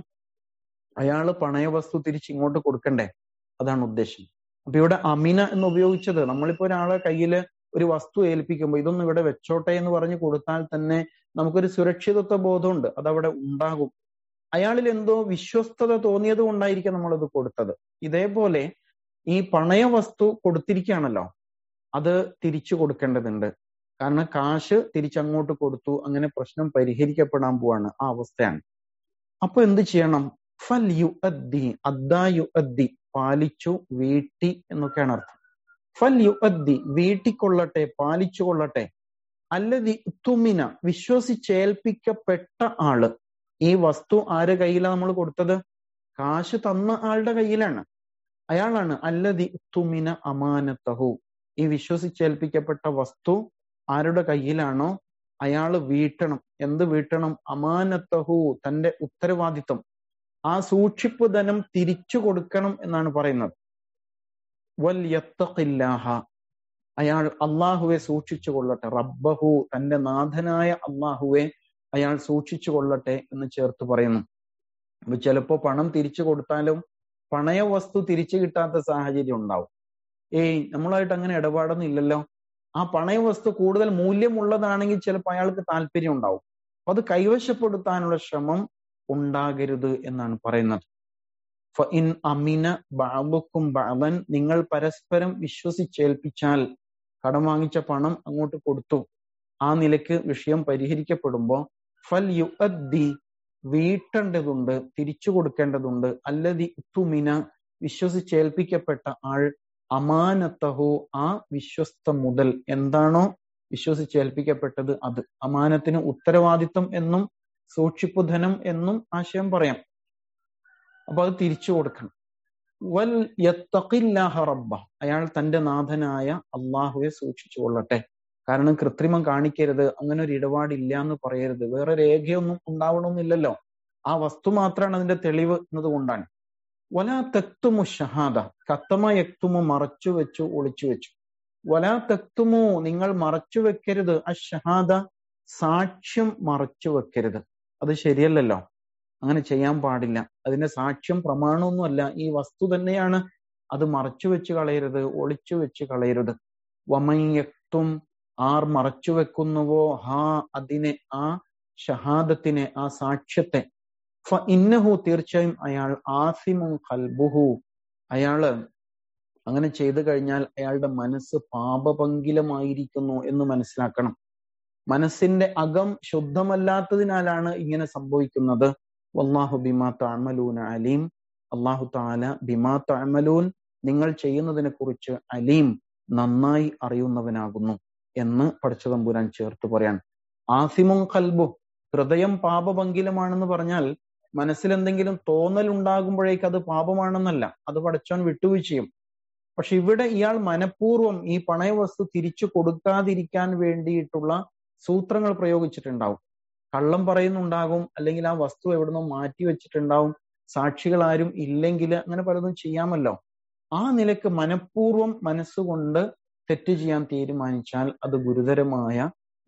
അയാള് പണയ വസ്തു തിരിച്ച് ഇങ്ങോട്ട് കൊടുക്കണ്ടേ അതാണ് ഉദ്ദേശം അപ്പൊ ഇവിടെ അമിന എന്ന് ഉപയോഗിച്ചത് നമ്മളിപ്പോ ഒരാളെ കയ്യില് ഒരു വസ്തു ഏൽപ്പിക്കുമ്പോൾ ഇതൊന്നും ഇവിടെ വെച്ചോട്ടെ എന്ന് പറഞ്ഞ് കൊടുത്താൽ തന്നെ നമുക്കൊരു സുരക്ഷിതത്വ ബോധമുണ്ട് അതവിടെ ഉണ്ടാകും അയാളിൽ എന്തോ വിശ്വസ്തത തോന്നിയത് കൊണ്ടായിരിക്കും നമ്മളത് കൊടുത്തത് ഇതേപോലെ ഈ പണയ വസ്തു കൊടുത്തിരിക്കുകയാണല്ലോ അത് തിരിച്ചു കൊടുക്കേണ്ടതുണ്ട് കാരണം കാശ് തിരിച്ചങ്ങോട്ട് കൊടുത്തു അങ്ങനെ പ്രശ്നം പരിഹരിക്കപ്പെടാൻ പോവാണ് ആ അവസ്ഥയാണ് അപ്പൊ എന്ത് ചെയ്യണം ഫൽ യു അദ്ദി അദ്ദാ യു അദ്ദി പാലിച്ചു വീട്ടി എന്നൊക്കെയാണ് അർത്ഥം ഫൽ യു അദ്ദി വീട്ടിക്കൊള്ളട്ടെ പാലിച്ചു കൊള്ളട്ടെ അല്ലതി തുമിന വിശ്വസിച്ചേൽപ്പിക്കപ്പെട്ട ആള് ഈ വസ്തു ആര് കയ്യിലാണ് നമ്മൾ കൊടുത്തത് കാശ് തന്ന ആളുടെ കയ്യിലാണ് അയാളാണ് അല്ലതി തുമിന അമാനത്തഹു ഈ വിശ്വസിച്ചേൽപ്പിക്കപ്പെട്ട വസ്തു ആരുടെ കയ്യിലാണോ അയാള് വീട്ടണം എന്ത് വീട്ടണം അമാനത്തഹു തന്റെ ഉത്തരവാദിത്വം ആ സൂക്ഷിപ്പ് ധനം തിരിച്ചു കൊടുക്കണം എന്നാണ് പറയുന്നത് വൽ യത്തഖില്ലാഹ അയാൾ അള്ളാഹുവെ സൂക്ഷിച്ചു കൊള്ളട്ടെ റബ്ബഹു തന്റെ നാഥനായ അള്ളാഹുവെ അയാൾ സൂക്ഷിച്ചു കൊള്ളട്ടെ എന്ന് ചേർത്ത് പറയുന്നു അപ്പൊ ചിലപ്പോ പണം തിരിച്ചു കൊടുത്താലും പണയ വസ്തു തിരിച്ചു കിട്ടാത്ത സാഹചര്യം ഉണ്ടാവും ഏയ് നമ്മളായിട്ട് അങ്ങനെ ഇടപാടൊന്നും ഇല്ലല്ലോ ആ പണയ വസ്തു കൂടുതൽ മൂല്യമുള്ളതാണെങ്കിൽ ചിലപ്പോൾ അയാൾക്ക് താല്പര്യം ഉണ്ടാവും അപ്പൊ അത് കൈവശപ്പെടുത്താനുള്ള ശ്രമം ഉണ്ടാകരുത് എന്നാണ് പറയുന്നത് ഇൻ അമിന ബാബുക്കും ബാബൻ നിങ്ങൾ പരസ്പരം വിശ്വസിച്ചേൽപ്പിച്ചാൽ കടം വാങ്ങിച്ച പണം അങ്ങോട്ട് കൊടുത്തു ആ നിലയ്ക്ക് വിഷയം പരിഹരിക്കപ്പെടുമ്പോ ഫൽ യു അദ്ദി വീട്ടേണ്ടതുണ്ട് തിരിച്ചു കൊടുക്കേണ്ടതുണ്ട് അല്ലതി തുമിന വിശ്വസിച്ചേൽപ്പിക്കപ്പെട്ട ആൾ അമാനത്തഹു ആ വിശ്വസ്ത മുതൽ എന്താണോ വിശ്വസിച്ചേൽപ്പിക്കപ്പെട്ടത് അത് അമാനത്തിന് ഉത്തരവാദിത്വം എന്നും സൂക്ഷിപ്പു ധനം എന്നും ആശയം പറയാം അപ്പൊ അത് തിരിച്ചു കൊടുക്കണം വൽ യത്തഖില്ലാഹ റബ്ബ അയാൾ തന്റെ നാഥനായ അള്ളാഹുവെ സൂക്ഷിച്ചു കൊള്ളട്ടെ കാരണം കൃത്രിമം കാണിക്കരുത് അങ്ങനെ ഒരു ഇടപാടില്ല എന്ന് പറയരുത് വേറെ രേഖയൊന്നും ഉണ്ടാവണമെന്നില്ലല്ലോ ആ വസ്തു മാത്രമാണ് അതിന്റെ തെളിവ് എന്നതുകൊണ്ടാണ് വലാ തെക്തുമു ഷഹാദ കത്തമ യക്തുമു മറച്ചു വെച്ചു ഒളിച്ചു വെച്ചു വലാ തെക്തുമു നിങ്ങൾ മറച്ചു വെക്കരുത് ആ ഷഹാദ സാക്ഷ്യം മറച്ചു വെക്കരുത് അത് ശരിയല്ലല്ലോ അങ്ങനെ ചെയ്യാൻ പാടില്ല അതിന്റെ സാക്ഷ്യം പ്രമാണമൊന്നുമല്ല ഈ വസ്തു തന്നെയാണ് അത് മറച്ചു വെച്ച് കളയരുത് ഒളിച്ചു വെച്ച് കളയരുത് വമയ്യക്തും ആർ മറച്ചു വെക്കുന്നുവോ ഹാ അതിനെ ആ ഷഹാദത്തിനെ ആ സാക്ഷ്യത്തെ ഫ ഇന്നഹു തീർച്ചയായും അയാൾ ആസിമും കൽബുഹു അയാള് അങ്ങനെ ചെയ്തു കഴിഞ്ഞാൽ അയാളുടെ മനസ്സ് പാപപങ്കിലമായിരിക്കുന്നു എന്ന് മനസ്സിലാക്കണം മനസ്സിന്റെ അകം ശുദ്ധമല്ലാത്തതിനാലാണ് ഇങ്ങനെ സംഭവിക്കുന്നത് വല്ലാഹു ബിമാ താമലൂൻ അലീം അള്ളാഹു താല ബിമാ താമലൂൻ നിങ്ങൾ ചെയ്യുന്നതിനെ കുറിച്ച് അലീം നന്നായി അറിയുന്നവനാകുന്നു എന്ന് പഠിച്ചതമ്പുരാൻ ചേർത്ത് പറയാൻ ആസിമും കൽബു ഹൃദയം പാപഭംഗിലമാണെന്ന് പറഞ്ഞാൽ മനസ്സിൽ എന്തെങ്കിലും തോന്നൽ ഉണ്ടാകുമ്പോഴേക്ക് അത് പാപമാണെന്നല്ല അത് പഠിച്ചവൻ വിട്ടുവീഴ്ച ചെയ്യും പക്ഷെ ഇവിടെ ഇയാൾ മനഃപൂർവ്വം ഈ പണയ വസ്തു തിരിച്ചു കൊടുക്കാതിരിക്കാൻ വേണ്ടിയിട്ടുള്ള സൂത്രങ്ങൾ പ്രയോഗിച്ചിട്ടുണ്ടാവും കള്ളം പറയുന്നുണ്ടാകും അല്ലെങ്കിൽ ആ വസ്തു എവിടുന്നോ മാറ്റി വെച്ചിട്ടുണ്ടാവും സാക്ഷികൾ ആരും ഇല്ലെങ്കിൽ അങ്ങനെ പലതും ചെയ്യാമല്ലോ ആ നിലക്ക് മനഃപൂർവ്വം മനസ്സുകൊണ്ട് തെറ്റ് ചെയ്യാൻ തീരുമാനിച്ചാൽ അത് ഗുരുതരമായ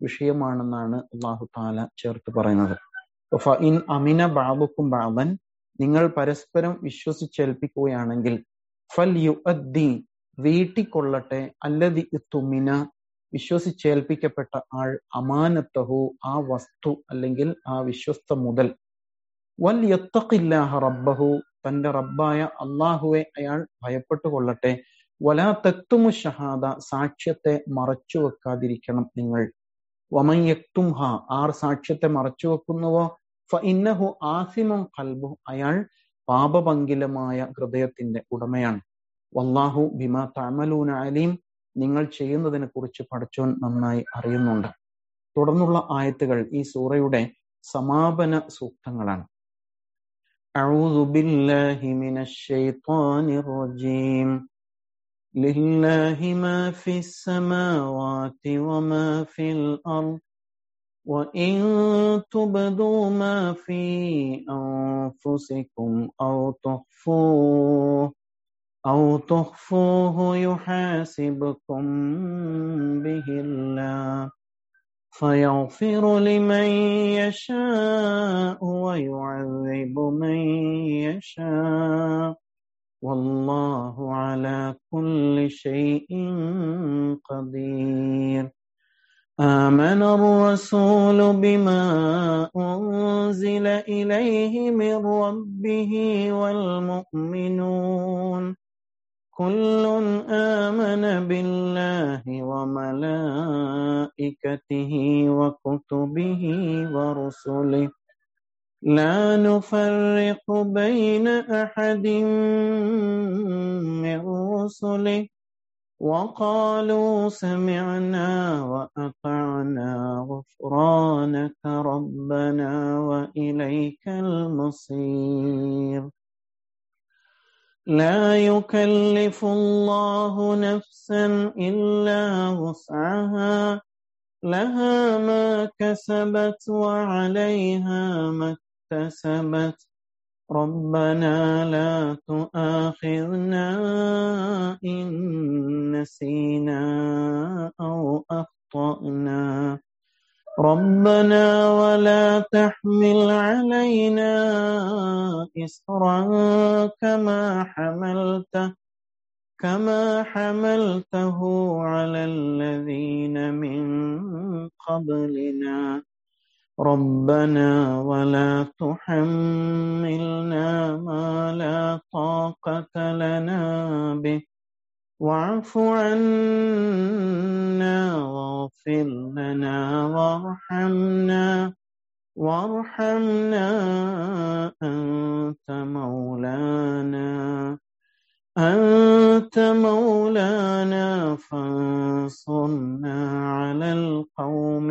വിഷയമാണെന്നാണ് അള്ളാഹു താല ചേർത്ത് പറയുന്നത് ഇൻ അമിന ബാബുക്കും ബാബൻ നിങ്ങൾ പരസ്പരം വിശ്വസിച്ചേൽപ്പിക്കുകയാണെങ്കിൽ ഫൽ യു അദ്ദി വീട്ടിക്കൊള്ളട്ടെ അല്ലതി തുമിന വിശ്വസിച്ചേൽപ്പിക്കപ്പെട്ട ആൾ അമാനത്തഹു ആ വസ്തു അല്ലെങ്കിൽ ആ വിശ്വസ്ത മുതൽ വൽ യത്തഖില്ലാഹ റബ്ബഹു തന്റെ റബ്ബായ അള്ളാഹുവെ അയാൾ ഭയപ്പെട്ടു കൊള്ളട്ടെ വലാ തക്തുമു ഷഹാദ സാക്ഷ്യത്തെ മറച്ചു വെക്കാതിരിക്കണം നിങ്ങൾ വമൻ യക്തുംഹ ആർ സാക്ഷ്യത്തെ മറച്ചു വെക്കുന്നുവോ ഫ ഇന്നഹു ആസിമും കൽബു അയാൾ പാപപങ്കിലമായ ഹൃദയത്തിന്റെ ഉടമയാണ് വല്ലാഹു ബിമാ തഅമലൂന അലീം നിങ്ങൾ ചെയ്യുന്നതിനെ കുറിച്ച് പഠിച്ചോൻ നന്നായി അറിയുന്നുണ്ട് തുടർന്നുള്ള ആയത്തുകൾ ഈ സൂറയുടെ സമാപന സൂക്തങ്ങളാണ് أعوذ بالله من الشيطان الرجيم لله ما في السماوات وما في الأرض وإن تبدوا ما في أنفسكم أو تخفوه أو تخفوه يحاسبكم به الله فيغفر لمن يشاء ويعذب من يشاء والله على كل شيء قدير آمن الرسول بما أنزل إليه من ربه والمؤمنون كل آمن بالله وملائكته وكتبه ورسله لا نفرق بين أحد من رسله وقالوا سمعنا وأطعنا غفرانك ربنا وإليك المصير لا يكلف الله نفسا إلا وسعها لها ما كسبت وعليها ما اكتسبت ربنا لا تؤاخذنا إن نسينا أو أخطأنا ربنا ولا تحمل علينا إصرا كما حملته كما حملته على الذين من قبلنا ربنا ولا تحملنا ما لا طاقة لنا به واعف عنا واغفر لنا وارحمنا وارحمنا أنت مولانا أنت مولانا فانصرنا على القوم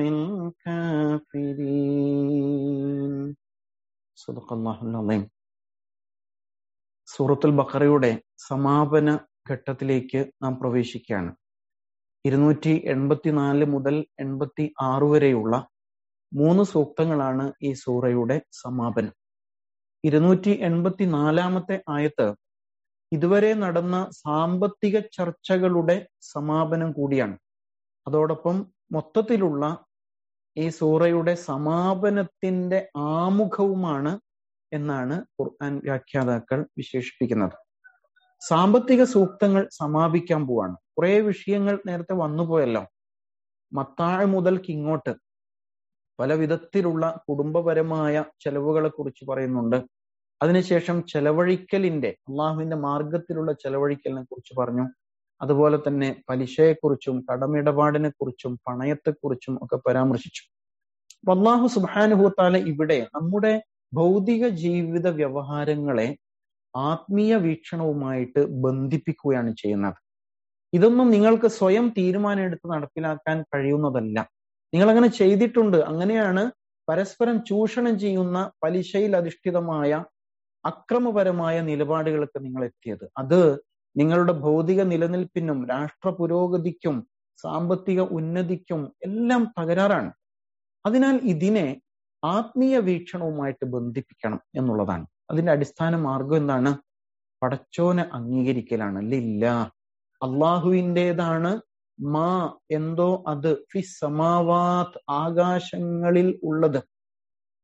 الكافرين صدق الله العظيم സൂറത്തുൽ ബഖറയുടെ സമാപന ഘട്ടത്തിലേക്ക് നാം പ്രവേശിക്കുകയാണ് ഇരുന്നൂറ്റി എൺപത്തിനാല് മുതൽ എൺപത്തി ആറ് വരെയുള്ള മൂന്ന് സൂക്തങ്ങളാണ് ഈ സൂറയുടെ സമാപനം ഇരുന്നൂറ്റി എൺപത്തിനാലാമത്തെ ആയത്ത് ഇതുവരെ നടന്ന സാമ്പത്തിക ചർച്ചകളുടെ സമാപനം കൂടിയാണ് അതോടൊപ്പം മൊത്തത്തിലുള്ള ഈ സൂറയുടെ സമാപനത്തിന്റെ ആമുഖവുമാണ് എന്നാണ് ഖുർആൻ വ്യാഖ്യാതാക്കൾ വിശേഷിപ്പിക്കുന്നത് സാമ്പത്തിക സൂക്തങ്ങൾ സമാപിക്കാൻ പോവാണ് കുറെ വിഷയങ്ങൾ നേരത്തെ വന്നുപോയല്ലോ മത്താഴ മുതൽക്ക് ഇങ്ങോട്ട് പല വിധത്തിലുള്ള കുടുംബപരമായ ചെലവുകളെ കുറിച്ച് പറയുന്നുണ്ട് അതിനുശേഷം ചെലവഴിക്കലിന്റെ അള്ളാഹുവിന്റെ മാർഗത്തിലുള്ള ചെലവഴിക്കലിനെ കുറിച്ച് പറഞ്ഞു അതുപോലെ തന്നെ പലിശയെക്കുറിച്ചും കടമിടപാടിനെ കുറിച്ചും പണയത്തെക്കുറിച്ചും ഒക്കെ പരാമർശിച്ചു അപ്പൊ അള്ളാഹു സുബാനുഭവത്താലെ ഇവിടെ നമ്മുടെ ഭൗതിക ജീവിത വ്യവഹാരങ്ങളെ ആത്മീയ വീക്ഷണവുമായിട്ട് ബന്ധിപ്പിക്കുകയാണ് ചെയ്യുന്നത് ഇതൊന്നും നിങ്ങൾക്ക് സ്വയം തീരുമാനമെടുത്ത് നടപ്പിലാക്കാൻ കഴിയുന്നതല്ല നിങ്ങൾ അങ്ങനെ ചെയ്തിട്ടുണ്ട് അങ്ങനെയാണ് പരസ്പരം ചൂഷണം ചെയ്യുന്ന പലിശയിൽ അധിഷ്ഠിതമായ അക്രമപരമായ നിലപാടുകൾക്ക് നിങ്ങൾ എത്തിയത് അത് നിങ്ങളുടെ ഭൗതിക നിലനിൽപ്പിനും രാഷ്ട്ര പുരോഗതിക്കും സാമ്പത്തിക ഉന്നതിക്കും എല്ലാം തകരാറാണ് അതിനാൽ ഇതിനെ ആത്മീയ വീക്ഷണവുമായിട്ട് ബന്ധിപ്പിക്കണം എന്നുള്ളതാണ് അതിന്റെ അടിസ്ഥാന മാർഗം എന്താണ് പടച്ചോനെ അംഗീകരിക്കലാണ് ലില്ല അള്ളാഹുവിൻ്റെതാണ് മാ എന്തോ അത് ഫി സമാവാത്ത് ആകാശങ്ങളിൽ ഉള്ളത്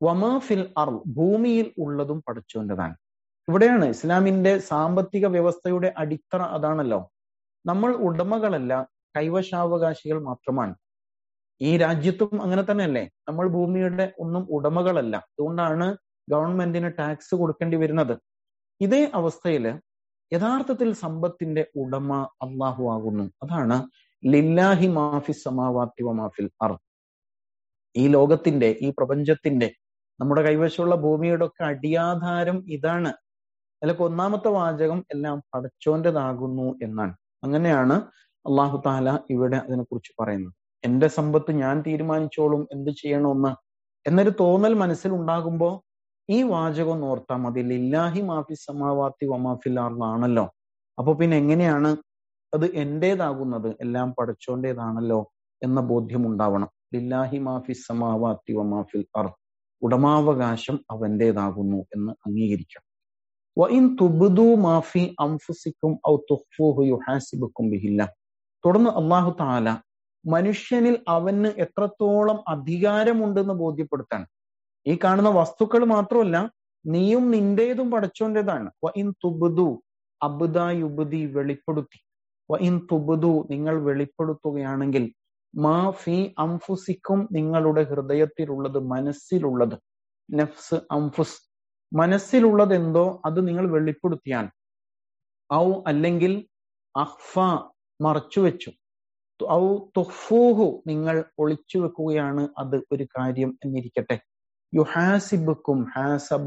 വമാ ഫിൽ അർ ഭൂമിയിൽ ഉള്ളതും പടച്ചോന്റേതാണ് ഇവിടെയാണ് ഇസ്ലാമിന്റെ സാമ്പത്തിക വ്യവസ്ഥയുടെ അടിത്തറ അതാണല്ലോ നമ്മൾ ഉടമകളല്ല കൈവശാവകാശികൾ മാത്രമാണ് ഈ രാജ്യത്തും അങ്ങനെ തന്നെയല്ലേ നമ്മൾ ഭൂമിയുടെ ഒന്നും ഉടമകളല്ല അതുകൊണ്ടാണ് ഗവൺമെന്റിന് ടാക്സ് കൊടുക്കേണ്ടി വരുന്നത് ഇതേ അവസ്ഥയിൽ യഥാർത്ഥത്തിൽ സമ്പത്തിന്റെ ഉടമ അള്ളാഹു ആകുന്നു അതാണ് ലില്ലാഹി മാഫി സമാവാത്തി മാഫിൽ അർ ഈ ലോകത്തിന്റെ ഈ പ്രപഞ്ചത്തിന്റെ നമ്മുടെ കൈവശമുള്ള ഭൂമിയുടെ ഒക്കെ അടിയാധാരം ഇതാണ് അതിലൊക്കെ ഒന്നാമത്തെ വാചകം എല്ലാം പടച്ചോന്റേതാകുന്നു എന്നാണ് അങ്ങനെയാണ് അള്ളാഹു താല ഇവിടെ അതിനെക്കുറിച്ച് പറയുന്നത് എന്റെ സമ്പത്ത് ഞാൻ തീരുമാനിച്ചോളും എന്ത് ചെയ്യണമെന്ന് എന്നൊരു തോന്നൽ മനസ്സിലുണ്ടാകുമ്പോ ഈ വാചകം ഓർത്താൽ മതി ലില്ലാഹി മാഫി സമാവാത്തി വമാഫില്ലാർന്നാണല്ലോ അപ്പൊ പിന്നെ എങ്ങനെയാണ് അത് എന്റേതാകുന്നത് എല്ലാം പടച്ചോന്റേതാണല്ലോ എന്ന ബോധ്യം ഉണ്ടാവണം ലില്ലാഹി മാഫി സമാവാത്തി വമാഫിൽ അർ ഉടമാവകാശം അവന്റേതാകുന്നു എന്ന് അംഗീകരിക്കാം വഇൻ തുബ്ദു മാഫി അംഫുസിക്കും ഔ തുഖ്ഫൂഹു യുഹാസിബുക്കും ബിഹില്ല തുടർന്ന് അള്ളാഹു താല മനുഷ്യനിൽ അവന് എത്രത്തോളം അധികാരമുണ്ടെന്ന് ബോധ്യപ്പെടുത്താൻ ഈ കാണുന്ന വസ്തുക്കൾ മാത്രമല്ല നീയും നിന്റേതും പടച്ചോന്റേതാണ് വ ഇൻ തുബുദു അബുദ യുബുദി വെളിപ്പെടുത്തി വ ഇൻ തുബുദു നിങ്ങൾ വെളിപ്പെടുത്തുകയാണെങ്കിൽ മാ ഫി അംഫുസിക്കും നിങ്ങളുടെ ഹൃദയത്തിലുള്ളത് മനസ്സിലുള്ളത് നഫ്സ് അംഫുസ് മനസ്സിലുള്ളത് എന്തോ അത് നിങ്ങൾ വെളിപ്പെടുത്തിയാൽ ഔ അല്ലെങ്കിൽ അഹ്ഫ മറച്ചുവെച്ചു ഔ തുഫൂഹു നിങ്ങൾ ഒളിച്ചു വെക്കുകയാണ് അത് ഒരു കാര്യം എന്നിരിക്കട്ടെ യുഹാസിബുക്കും ഹാസബ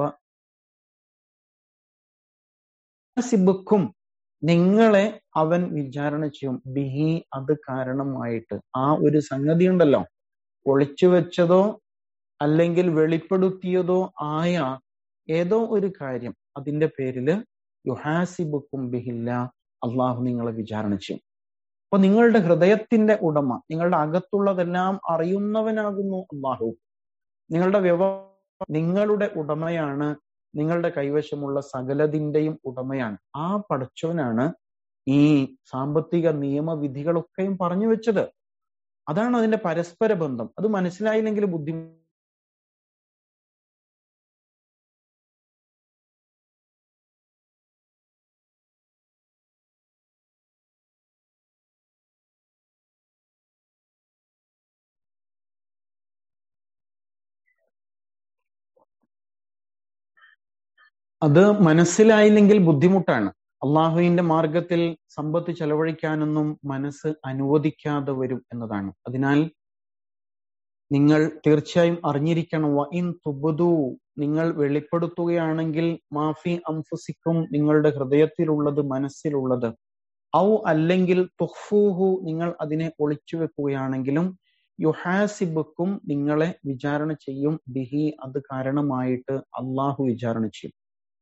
ഹാസിബുക്കും നിങ്ങളെ അവൻ വിചാരണ ചെയ്യും ബിഹി അത് കാരണമായിട്ട് ആ ഒരു സംഗതി ഉണ്ടല്ലോ ഒളിച്ചു വെച്ചതോ അല്ലെങ്കിൽ വെളിപ്പെടുത്തിയതോ ആയ ഏതോ ഒരു കാര്യം അതിന്റെ പേരില് യുഹാസിബുക്കും ബിഹില്ല അള്ളാഹു നിങ്ങളെ വിചാരണ ചെയ്യും അപ്പൊ നിങ്ങളുടെ ഹൃദയത്തിന്റെ ഉടമ നിങ്ങളുടെ അകത്തുള്ളതെല്ലാം അറിയുന്നവനാകുന്നു അള്ളാഹു നിങ്ങളുടെ വ്യവ നിങ്ങളുടെ ഉടമയാണ് നിങ്ങളുടെ കൈവശമുള്ള സകലതിന്റെയും ഉടമയാണ് ആ പടച്ചവനാണ് ഈ സാമ്പത്തിക നിയമവിധികളൊക്കെയും പറഞ്ഞു വെച്ചത് അതാണ് അതിന്റെ പരസ്പര ബന്ധം അത് മനസ്സിലായില്ലെങ്കിൽ ബുദ്ധി അത് മനസ്സിലായില്ലെങ്കിൽ ബുദ്ധിമുട്ടാണ് അള്ളാഹുവിന്റെ മാർഗത്തിൽ സമ്പത്ത് ചെലവഴിക്കാനൊന്നും മനസ്സ് അനുവദിക്കാതെ വരും എന്നതാണ് അതിനാൽ നിങ്ങൾ തീർച്ചയായും അറിഞ്ഞിരിക്കണം വ ഇൻ തുബുദു നിങ്ങൾ വെളിപ്പെടുത്തുകയാണെങ്കിൽ മാഫി അംഫുസിക്കും നിങ്ങളുടെ ഹൃദയത്തിലുള്ളത് മനസ്സിലുള്ളത് ഔ അല്ലെങ്കിൽ തുഹ്ഫൂഹു നിങ്ങൾ അതിനെ ഒളിച്ചു വെക്കുകയാണെങ്കിലും യുഹാസിബുക്കും നിങ്ങളെ വിചാരണ ചെയ്യും ബിഹി അത് കാരണമായിട്ട് അള്ളാഹു വിചാരണ ചെയ്യും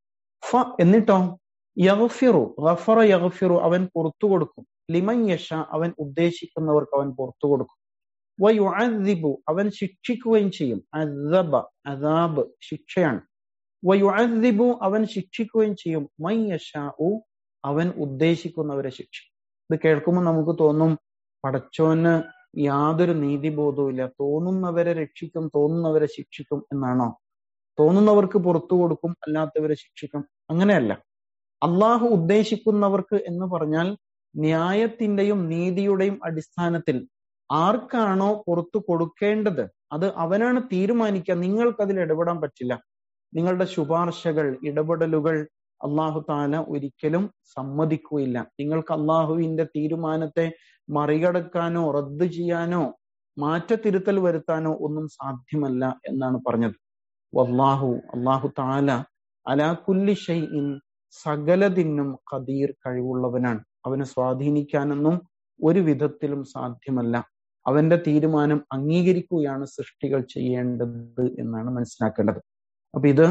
ഫ എന്നിട്ടോ യഗ്ഫിറു ഗഫറ യഗ്ഫിറു അവൻ പുറത്തു കൊടുക്കും ലിമൻ യഷ അവൻ ഉദ്ദേശിക്കുന്നവർക്ക് അവൻ പുറത്തു കൊടുക്കും വയുഅദ്ദിബു അവൻ ശിക്ഷിക്കുകയും ചെയ്യും അദബ അദാബ് ശിക്ഷയാണ് വയുഅദ്ദിബു അവൻ ശിക്ഷിക്കുകയും ചെയ്യും മൈ യഷാഉ അവൻ ഉദ്ദേശിക്കുന്നവരെ ശിക്ഷിക്കും ഇത് കേൾക്കുമ്പോൾ നമുക്ക് തോന്നും പടച്ചോന് യാതൊരു നീതിബോധവും ഇല്ല തോന്നുന്നവരെ രക്ഷിക്കും തോന്നുന്നവരെ ശിക്ഷിക്കും എന്നാണോ തോന്നുന്നവർക്ക് പുറത്തു കൊടുക്കും അല്ലാത്തവരെ ശിക്ഷിക്കും അങ്ങനെയല്ല അള്ളാഹു ഉദ്ദേശിക്കുന്നവർക്ക് എന്ന് പറഞ്ഞാൽ ന്യായത്തിന്റെയും നീതിയുടെയും അടിസ്ഥാനത്തിൽ ആർക്കാണോ പുറത്തു കൊടുക്കേണ്ടത് അത് അവനാണ് തീരുമാനിക്കുക നിങ്ങൾക്ക് അതിൽ ഇടപെടാൻ പറ്റില്ല നിങ്ങളുടെ ശുപാർശകൾ ഇടപെടലുകൾ അള്ളാഹു താല ഒരിക്കലും സമ്മതിക്കുകയില്ല നിങ്ങൾക്ക് അള്ളാഹുവിന്റെ തീരുമാനത്തെ മറികടക്കാനോ റദ്ദ് ചെയ്യാനോ മാറ്റത്തിരുത്തൽ വരുത്താനോ ഒന്നും സാധ്യമല്ല എന്നാണ് പറഞ്ഞത് വല്ലാഹു അള്ളാഹു താല അലാ കുല്ലി ഷൈഇൻ സകലതിനും ഖദീർ കഴിവുള്ളവനാണ് അവനെ സ്വാധീനിക്കാനൊന്നും ഒരു വിധത്തിലും സാധ്യമല്ല അവന്റെ തീരുമാനം അംഗീകരിക്കുകയാണ് സൃഷ്ടികൾ ചെയ്യേണ്ടത് എന്നാണ് മനസ്സിലാക്കേണ്ടത് അപ്പൊ ഇത്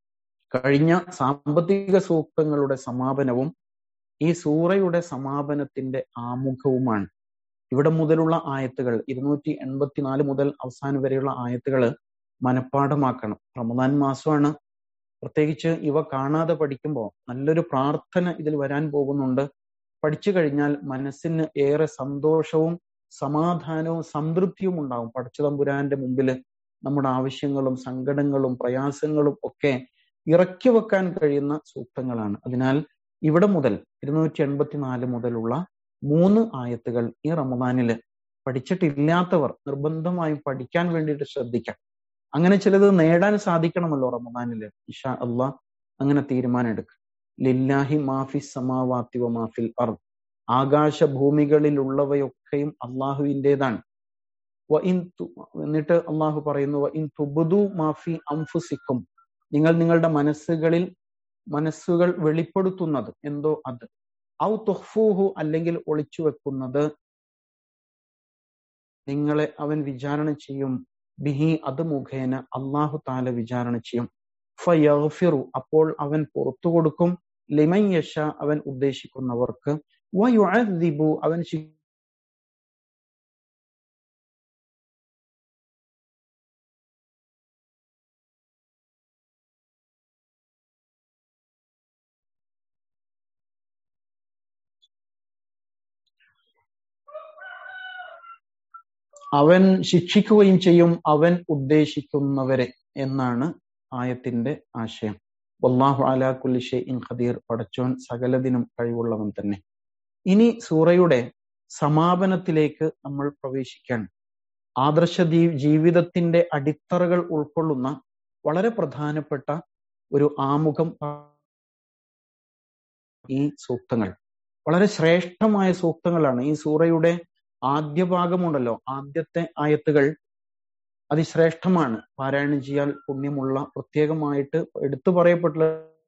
കഴിഞ്ഞ സാമ്പത്തിക സൂക്തങ്ങളുടെ സമാപനവും ഈ സൂറയുടെ സമാപനത്തിന്റെ ആമുഖവുമാണ് ഇവിടെ മുതലുള്ള ആയത്തുകൾ ഇരുന്നൂറ്റി എൺപത്തിനാല് മുതൽ അവസാനം വരെയുള്ള ആയത്തുകൾ മനഃപ്പാഠമാക്കണം റമദാൻ മാസമാണ് പ്രത്യേകിച്ച് ഇവ കാണാതെ പഠിക്കുമ്പോൾ നല്ലൊരു പ്രാർത്ഥന ഇതിൽ വരാൻ പോകുന്നുണ്ട് പഠിച്ചു കഴിഞ്ഞാൽ മനസ്സിന് ഏറെ സന്തോഷവും സമാധാനവും സംതൃപ്തിയും ഉണ്ടാവും പഠിച്ചതമ്പുരാന്റെ മുമ്പിൽ നമ്മുടെ ആവശ്യങ്ങളും സങ്കടങ്ങളും പ്രയാസങ്ങളും ഒക്കെ ഇറക്കി വെക്കാൻ കഴിയുന്ന സൂക്തങ്ങളാണ് അതിനാൽ ഇവിടെ മുതൽ ഇരുന്നൂറ്റി എൺപത്തിനാല് മുതലുള്ള മൂന്ന് ആയത്തുകൾ ഈ റമദാനില് പഠിച്ചിട്ടില്ലാത്തവർ നിർബന്ധമായും പഠിക്കാൻ വേണ്ടിയിട്ട് ശ്രദ്ധിക്കാം അങ്ങനെ ചിലത് നേടാൻ സാധിക്കണമല്ലോ റമദാനില് ഇഷാ അള്ളാഹ് അങ്ങനെ തീരുമാനം എടുക്കുക ലില്ലാഹി മാഫി സമാവാത്തി വ മാഫിൽ അർ ആകാശ ഭൂമികളിലുള്ളവയൊക്കെയും അള്ളാഹുവിൻ്റെതാണ് എന്നിട്ട് അള്ളാഹു പറയുന്നു ഇൻ തുബുദു മാഫി അംഫുസിക്കും നിങ്ങൾ നിങ്ങളുടെ മനസ്സുകളിൽ മനസ്സുകൾ വെളിപ്പെടുത്തുന്നത് എന്തോ അത് ഔ തുഹ്ഫൂഹു അല്ലെങ്കിൽ ഒളിച്ചു വെക്കുന്നത് നിങ്ങളെ അവൻ വിചാരണ ചെയ്യും ബിഹി അത് മുഖേന അള്ളാഹു താല വിചാരണ ചെയ്യും ഫയഫിറു അപ്പോൾ അവൻ പുറത്തു കൊടുക്കും ലിമൻ യഷ അവൻ ഉദ്ദേശിക്കുന്നവർക്ക് വയുഅദ്ദിബു അവൻ അവൻ ശിക്ഷിക്കുകയും ചെയ്യും അവൻ ഉദ്ദേശിക്കുന്നവരെ എന്നാണ് ആയത്തിന്റെ ആശയം വല്ലാഹു അലാ കുല്ലി ഷൈഇൻ ഖദീർ പടച്ചോൻ സകലതിനും കഴിവുള്ളവൻ തന്നെ ഇനി സൂറയുടെ സമാപനത്തിലേക്ക് നമ്മൾ പ്രവേശിക്കാൻ ആദർശ ജീവിതത്തിന്റെ അടിത്തറകൾ ഉൾക്കൊള്ളുന്ന വളരെ പ്രധാനപ്പെട്ട ഒരു ആമുഖം ഈ സൂക്തങ്ങൾ വളരെ ശ്രേഷ്ഠമായ സൂക്തങ്ങളാണ് ഈ സൂറയുടെ ആദ്യ ഭാഗമുണ്ടല്ലോ ആദ്യത്തെ ആയത്തുകൾ അതിശ്രേഷ്ഠമാണ് പാരായണം ചെയ്യാൻ പുണ്യമുള്ള പ്രത്യേകമായിട്ട് എടുത്തു പറയപ്പെട്ടുള്ള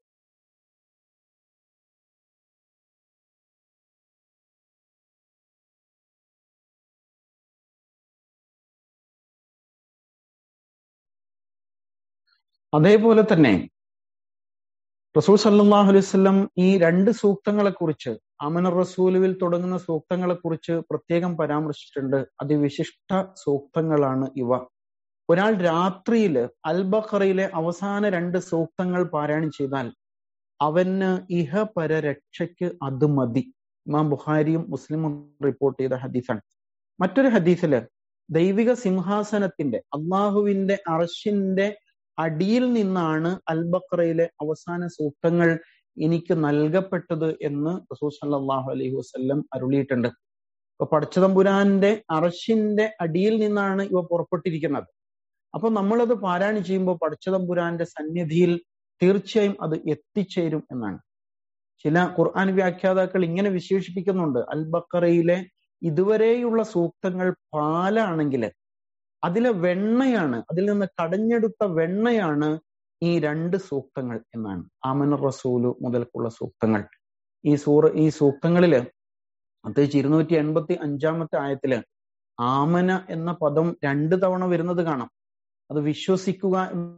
അതേപോലെ തന്നെ റസൂൽ സല്ലാഹു അലൈഹി വസല്ലം ഈ രണ്ട് സൂക്തങ്ങളെ കുറിച്ച് അമന റസൂലുവിൽ തുടങ്ങുന്ന സൂക്തങ്ങളെ കുറിച്ച് പ്രത്യേകം പരാമർശിച്ചിട്ടുണ്ട് അതിവിശിഷ്ട സൂക്തങ്ങളാണ് ഇവ ഒരാൾ രാത്രിയിൽ അൽബഖറയിലെ അവസാന രണ്ട് സൂക്തങ്ങൾ പാരായണം ചെയ്താൽ അവന് ഇഹപര രക്ഷയ്ക്ക് അത് മതി ഇമാം ബുഖാരിയും മുസ്ലിമും റിപ്പോർട്ട് ചെയ്ത ഹദീസാണ് മറ്റൊരു ഹദീസില് ദൈവിക സിംഹാസനത്തിന്റെ അള്ളാഹുവിന്റെ അർഷിന്റെ അടിയിൽ നിന്നാണ് അൽബക്രയിലെ അവസാന സൂക്തങ്ങൾ എനിക്ക് നൽകപ്പെട്ടത് എന്ന് റസൂൽ സല്ലാഹു അലൈഹി വസ്ല്ലം അരുളിയിട്ടുണ്ട് ഇപ്പൊ പടച്ചതമ്പുരാന്റെ അറശിന്റെ അടിയിൽ നിന്നാണ് ഇവ പുറപ്പെട്ടിരിക്കുന്നത് അപ്പൊ നമ്മളത് പാരായണം ചെയ്യുമ്പോൾ പടച്ചതമ്പുരാന്റെ സന്നിധിയിൽ തീർച്ചയായും അത് എത്തിച്ചേരും എന്നാണ് ചില ഖുർആൻ വ്യാഖ്യാതാക്കൾ ഇങ്ങനെ വിശേഷിപ്പിക്കുന്നുണ്ട് അൽ ബക്കറയിലെ ഇതുവരെയുള്ള സൂക്തങ്ങൾ പാലാണെങ്കിൽ അതിലെ വെണ്ണയാണ് അതിൽ നിന്ന് കടഞ്ഞെടുത്ത വെണ്ണയാണ് ഈ രണ്ട് സൂക്തങ്ങൾ എന്നാണ് ആമന റസൂലു മുതൽക്കുള്ള സൂക്തങ്ങൾ ഈ സൂറ ഈ സൂക്തങ്ങളില് പ്രത്യേകിച്ച് ഇരുന്നൂറ്റി എൺപത്തി അഞ്ചാമത്തെ ആയത്തില് ആമന എന്ന പദം രണ്ട് തവണ വരുന്നത് കാണാം അത് വിശ്വസിക്കുക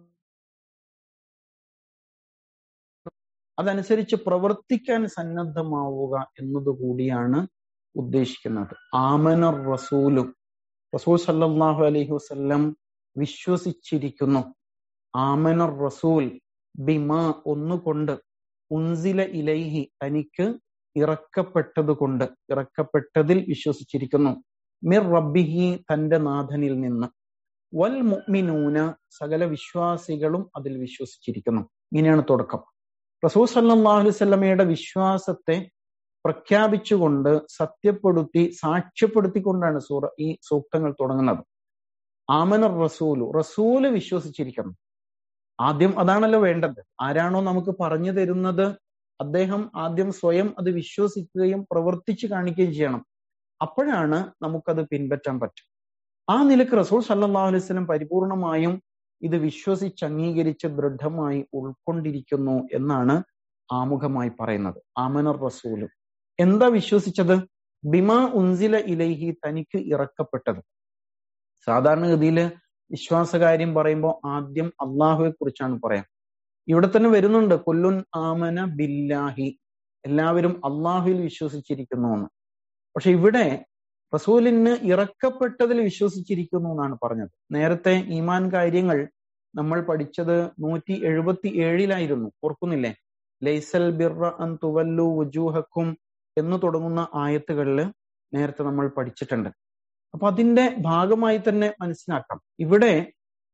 അതനുസരിച്ച് പ്രവർത്തിക്കാൻ സന്നദ്ധമാവുക എന്നതുകൂടിയാണ് ഉദ്ദേശിക്കുന്നത് ആമന റസൂലു റസൂൽ സല്ലാഹു അലൈഹി വസ്ല്ലം വിശ്വസിച്ചിരിക്കുന്നു ആമന റസൂൽ ബിമാ ഒന്നുകൊണ്ട് ഉൻസില ഇലൈഹി തനിക്ക് ഇറക്കപ്പെട്ടത് കൊണ്ട് ഇറക്കപ്പെട്ടതിൽ വിശ്വസിച്ചിരിക്കുന്നു മിർ റബ്ബിഹി തന്റെ നാഥനിൽ നിന്ന് വൽ മുഅ്മിനൂന സകല വിശ്വാസികളും അതിൽ വിശ്വസിച്ചിരിക്കുന്നു ഇങ്ങനെയാണ് തുടക്കം റസൂൽ സല്ലല്ലാഹു അലൈഹി വസല്ലമയുടെ വിശ്വാസത്തെ പ്രഖ്യാപിച്ചുകൊണ്ട് സത്യപ്പെടുത്തി സാക്ഷ്യപ്പെടുത്തിക്കൊണ്ടാണ് സൂറ ഈ സൂക്തങ്ങൾ തുടങ്ങുന്നത് ആമന റസൂലു റസൂല് വിശ്വസിച്ചിരിക്കണം ആദ്യം അതാണല്ലോ വേണ്ടത് ആരാണോ നമുക്ക് പറഞ്ഞു തരുന്നത് അദ്ദേഹം ആദ്യം സ്വയം അത് വിശ്വസിക്കുകയും പ്രവർത്തിച്ചു കാണിക്കുകയും ചെയ്യണം അപ്പോഴാണ് നമുക്കത് പിൻപറ്റാൻ പറ്റും ആ നിലക്ക് റസൂൽ സല്ലാഹു അലൈഹി സ്വലം പരിപൂർണമായും ഇത് വിശ്വസിച്ച് അംഗീകരിച്ച് ദൃഢമായി ഉൾക്കൊണ്ടിരിക്കുന്നു എന്നാണ് ആമുഖമായി പറയുന്നത് ആമനർ റസൂല് എന്താ വിശ്വസിച്ചത് ബിമാ ഉൻസില ഇലൈഹി തനിക്ക് ഇറക്കപ്പെട്ടത് സാധാരണഗതിയിൽ വിശ്വാസകാര്യം പറയുമ്പോൾ ആദ്യം അള്ളാഹുവെ കുറിച്ചാണ് പറയാം ഇവിടെ തന്നെ വരുന്നുണ്ട് കൊല്ലുൻ ആമന ബില്ലാഹി എല്ലാവരും അള്ളാഹുവിൽ വിശ്വസിച്ചിരിക്കുന്നു എന്ന് പക്ഷെ ഇവിടെ റസൂലിന് ഇറക്കപ്പെട്ടതിൽ വിശ്വസിച്ചിരിക്കുന്നു എന്നാണ് പറഞ്ഞത് നേരത്തെ ഈമാൻ കാര്യങ്ങൾ നമ്മൾ പഠിച്ചത് നൂറ്റി എഴുപത്തി ഏഴിലായിരുന്നു ഓർക്കുന്നില്ലേ ലൈസൽ ബിർറ അൻ തുവല്ലു വുജൂഹക്കും എന്ന് തുടങ്ങുന്ന ആയത്തുകളിൽ നേരത്തെ നമ്മൾ പഠിച്ചിട്ടുണ്ട് അപ്പൊ അതിന്റെ ഭാഗമായി തന്നെ മനസ്സിലാക്കാം ഇവിടെ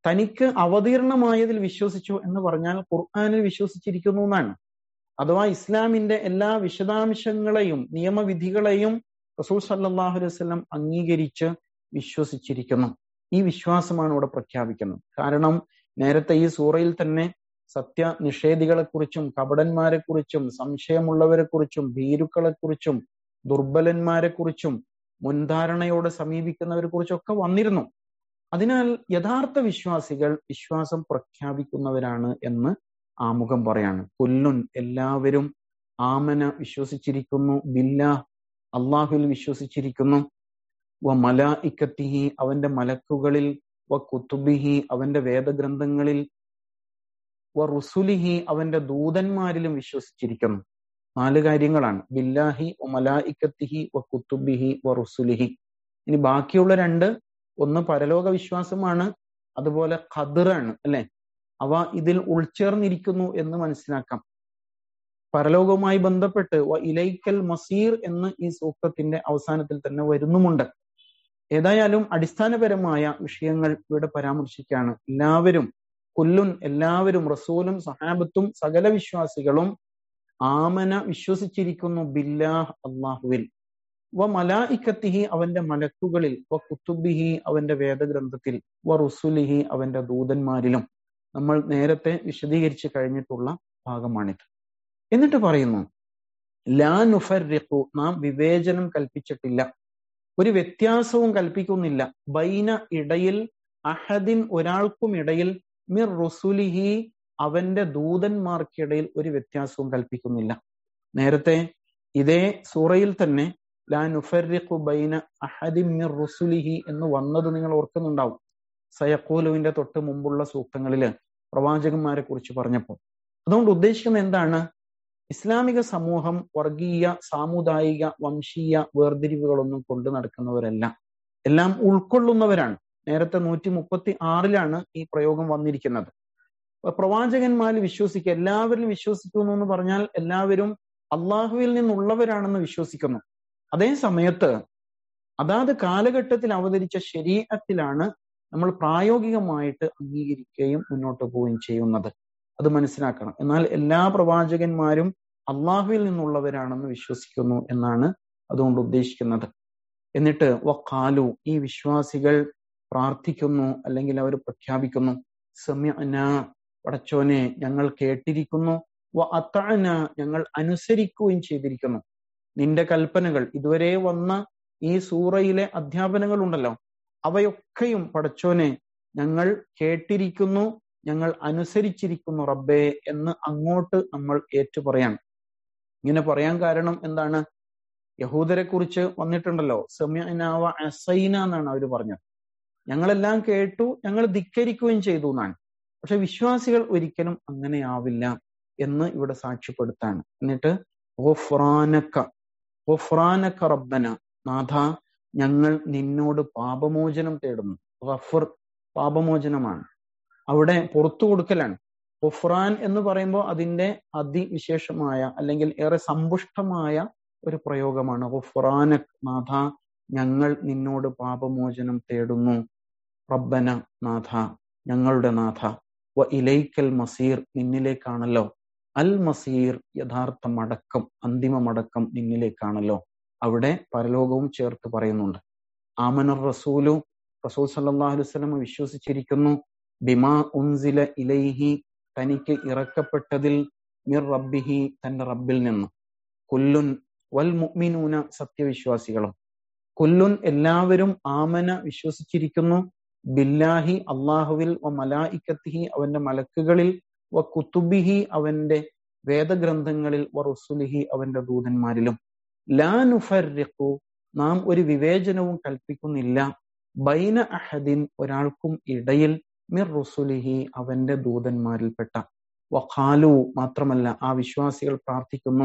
തനിക്ക് അവതീർണമായതിൽ വിശ്വസിച്ചു എന്ന് പറഞ്ഞാൽ ഖുർആാനിൽ വിശ്വസിച്ചിരിക്കുന്നു എന്നാണ് അഥവാ ഇസ്ലാമിന്റെ എല്ലാ വിശദാംശങ്ങളെയും നിയമവിധികളെയും റസൂൽ സല്ലാഹു അലൈഹി വസല്ലം അംഗീകരിച്ച് വിശ്വസിച്ചിരിക്കുന്നു ഈ വിശ്വാസമാണ് ഇവിടെ പ്രഖ്യാപിക്കുന്നത് കാരണം നേരത്തെ ഈ സൂറയിൽ തന്നെ സത്യ നിഷേധികളെക്കുറിച്ചും കപടന്മാരെക്കുറിച്ചും സംശയമുള്ളവരെക്കുറിച്ചും ഭീരുക്കളെക്കുറിച്ചും ദുർബലന്മാരെക്കുറിച്ചും മുൻധാരണയോടെ സമീപിക്കുന്നവരെ കുറിച്ചൊക്കെ വന്നിരുന്നു അതിനാൽ യഥാർത്ഥ വിശ്വാസികൾ വിശ്വാസം പ്രഖ്യാപിക്കുന്നവരാണ് എന്ന് ആമുഖം പറയാണ് കൊല്ലുൻ എല്ലാവരും ആമന വിശ്വസിച്ചിരിക്കുന്നു ബില്ല അള്ളാഹുവിൽ വിശ്വസിച്ചിരിക്കുന്നു വ മല ഇക്കത്തിഹി അവന്റെ മലക്കുകളിൽ വ കുത്തുബിഹി അവന്റെ വേദഗ്രന്ഥങ്ങളിൽ വ റുസുലിഹി അവന്റെ ദൂതന്മാരിലും വിശ്വസിച്ചിരിക്കുന്നു നാല് കാര്യങ്ങളാണ് ബില്ലാഹി വ മലായിക്കത്തിഹി വ കുത്തുബിഹി വ റുസുലിഹി ഇനി ബാക്കിയുള്ള രണ്ട് ഒന്ന് പരലോക വിശ്വാസമാണ് അതുപോലെ ഖദറാണ് അല്ലെ അവ ഇതിൽ ഉൾച്ചേർന്നിരിക്കുന്നു എന്ന് മനസ്സിലാക്കാം പരലോകവുമായി ബന്ധപ്പെട്ട് വ ഇലൈക്കൽ മസീർ എന്ന് ഈ സൂക്തത്തിന്റെ അവസാനത്തിൽ തന്നെ വരുന്നുമുണ്ട് ഏതായാലും അടിസ്ഥാനപരമായ വിഷയങ്ങൾ ഇവിടെ പരാമർശിക്കുകയാണ് എല്ലാവരും കൊല്ലുൻ എല്ലാവരും റസൂലും സഹാബത്തും സകല വിശ്വാസികളും ആമന വിശ്വസിച്ചിരിക്കുന്നു ബില്ലാഹ് അള്ളാഹുവിൽ വ മലായിക്കത്തിഹി അവന്റെ മലക്കുകളിൽ വ കുത്തുബിഹി അവന്റെ വേദഗ്രന്ഥത്തിൽ വ റുസുലിഹി അവന്റെ ദൂതന്മാരിലും നമ്മൾ നേരത്തെ വിശദീകരിച്ചു കഴിഞ്ഞിട്ടുള്ള ഭാഗമാണിത് എന്നിട്ട് പറയുന്നു ലാ നുഫർറിഖു നാം വിവേചനം കൽപ്പിച്ചിട്ടില്ല ഒരു വ്യത്യാസവും കൽപ്പിക്കുന്നില്ല ബൈന ഇടയിൽ അഹദിൻ ഒരാൾക്കും ഇടയിൽ മിർ റുസുലിഹി അവന്റെ ദൂതന്മാർക്കിടയിൽ ഒരു വ്യത്യാസവും കൽപ്പിക്കുന്നില്ല നേരത്തെ ഇതേ സൂറയിൽ തന്നെ ലാ നുഫർറിഖു ബൈന അഹദിൻ മിർ റുസുലിഹി എന്ന് വന്നത് നിങ്ങൾ ഓർക്കുന്നുണ്ടാവും സയക്കൂലുവിന്റെ തൊട്ട് മുമ്പുള്ള സൂക്തങ്ങളില് പ്രവാചകന്മാരെ കുറിച്ച് പറഞ്ഞപ്പോൾ അതുകൊണ്ട് ഉദ്ദേശിക്കുന്നത് എന്താണ് ഇസ്ലാമിക സമൂഹം വർഗീയ സാമുദായിക വംശീയ വേർതിരിവുകളൊന്നും കൊണ്ടു നടക്കുന്നവരല്ല എല്ലാം ഉൾക്കൊള്ളുന്നവരാണ് നേരത്തെ നൂറ്റി മുപ്പത്തി ആറിലാണ് ഈ പ്രയോഗം വന്നിരിക്കുന്നത് പ്രവാചകന്മാരിൽ വിശ്വസിക്കുക എല്ലാവരിലും വിശ്വസിക്കുന്നു എന്ന് പറഞ്ഞാൽ എല്ലാവരും അള്ളാഹുവിൽ നിന്നുള്ളവരാണെന്ന് വിശ്വസിക്കുന്നു അതേ സമയത്ത് അതാത് കാലഘട്ടത്തിൽ അവതരിച്ച ശരീരത്തിലാണ് നമ്മൾ പ്രായോഗികമായിട്ട് അംഗീകരിക്കുകയും മുന്നോട്ട് പോവുകയും ചെയ്യുന്നത് അത് മനസ്സിലാക്കണം എന്നാൽ എല്ലാ പ്രവാചകന്മാരും അള്ളാഹുവിൽ നിന്നുള്ളവരാണെന്ന് വിശ്വസിക്കുന്നു എന്നാണ് അതുകൊണ്ട് ഉദ്ദേശിക്കുന്നത് എന്നിട്ട് വക്കാലു ഈ വിശ്വാസികൾ പ്രാർത്ഥിക്കുന്നു അല്ലെങ്കിൽ അവർ പ്രഖ്യാപിക്കുന്നു സമയന പടച്ചോനെ ഞങ്ങൾ കേട്ടിരിക്കുന്നു വ അത്തന ഞങ്ങൾ അനുസരിക്കുകയും ചെയ്തിരിക്കുന്നു നിന്റെ കൽപ്പനകൾ ഇതുവരെ വന്ന ഈ സൂറയിലെ അധ്യാപനങ്ങൾ ഉണ്ടല്ലോ അവയൊക്കെയും പടച്ചോനെ ഞങ്ങൾ കേട്ടിരിക്കുന്നു ഞങ്ങൾ അനുസരിച്ചിരിക്കുന്നു റബ്ബേ എന്ന് അങ്ങോട്ട് നമ്മൾ ഏറ്റുപറയാണ് ഇങ്ങനെ പറയാൻ കാരണം എന്താണ് യഹൂദരെ കുറിച്ച് വന്നിട്ടുണ്ടല്ലോ സമയനാവ അസൈന എന്നാണ് അവർ പറഞ്ഞത് ഞങ്ങളെല്ലാം കേട്ടു ഞങ്ങൾ ധിക്കരിക്കുകയും ചെയ്തു എന്നാണ് പക്ഷെ വിശ്വാസികൾ ഒരിക്കലും അങ്ങനെയാവില്ല എന്ന് ഇവിടെ സാക്ഷ്യപ്പെടുത്താണ് എന്നിട്ട് ഓഫ്രാനക്ക ഓഫ്രാനക്ക റബ്ബന നാഥ ഞങ്ങൾ നിന്നോട് പാപമോചനം തേടുന്നു ഗഫർ പാപമോചനമാണ് അവിടെ പുറത്തു കൊടുക്കലാണ് ഒഫ്രാൻ എന്ന് പറയുമ്പോൾ അതിന്റെ അതിവിശേഷമായ അല്ലെങ്കിൽ ഏറെ സമ്പുഷ്ടമായ ഒരു പ്രയോഗമാണ് ഒഫ്രാനക് നാഥ ഞങ്ങൾ നിന്നോട് പാപമോചനം തേടുന്നു റബ്ബന നാഥ ഞങ്ങളുടെ നാഥ വ ഇലൈക്കൽ മസീർ നിന്നിലേക്കാണല്ലോ അൽ മസീർ യഥാർത്ഥ മടക്കം അന്തിമ മടക്കം നിന്നിലേക്കാണല്ലോ അവിടെ പരലോകവും ചേർത്ത് പറയുന്നുണ്ട് ആമനർ റസൂലു റസൂൽ സല്ലാഹു വസ്ലം വിശ്വസിച്ചിരിക്കുന്നു ബിമാ ഉൻസില ഇലൈഹി തനിക്ക് ഇറക്കപ്പെട്ടതിൽ മിർ റബ്ബിഹി തന്റെ റബ്ബിൽ നിന്ന് കുല്ലുൻ വൽ മുഅ്മിനൂന സത്യവിശ്വാസികളും കുല്ലുൻ എല്ലാവരും ആമന വിശ്വസിച്ചിരിക്കുന്നു ബില്ലാഹി അള്ളാഹുവിൽ വ മലായിക്കത്തിഹി അവന്റെ മലക്കുകളിൽ വ കുത്തുബിഹി അവന്റെ വേദഗ്രന്ഥങ്ങളിൽ വ റുസുലിഹി അവന്റെ ദൂതന്മാരിലും ലാ നുഫർറിഖു നാം ഒരു വിവേചനവും കൽപ്പിക്കുന്നില്ല ബൈന അഹദിൻ ഒരാൾക്കും ഇടയിൽ മിർ റുസുലിഹി അവന്റെ ദൂതന്മാരിൽപ്പെട്ട വഖാലു മാത്രമല്ല ആ വിശ്വാസികൾ പ്രാർത്ഥിക്കുന്നു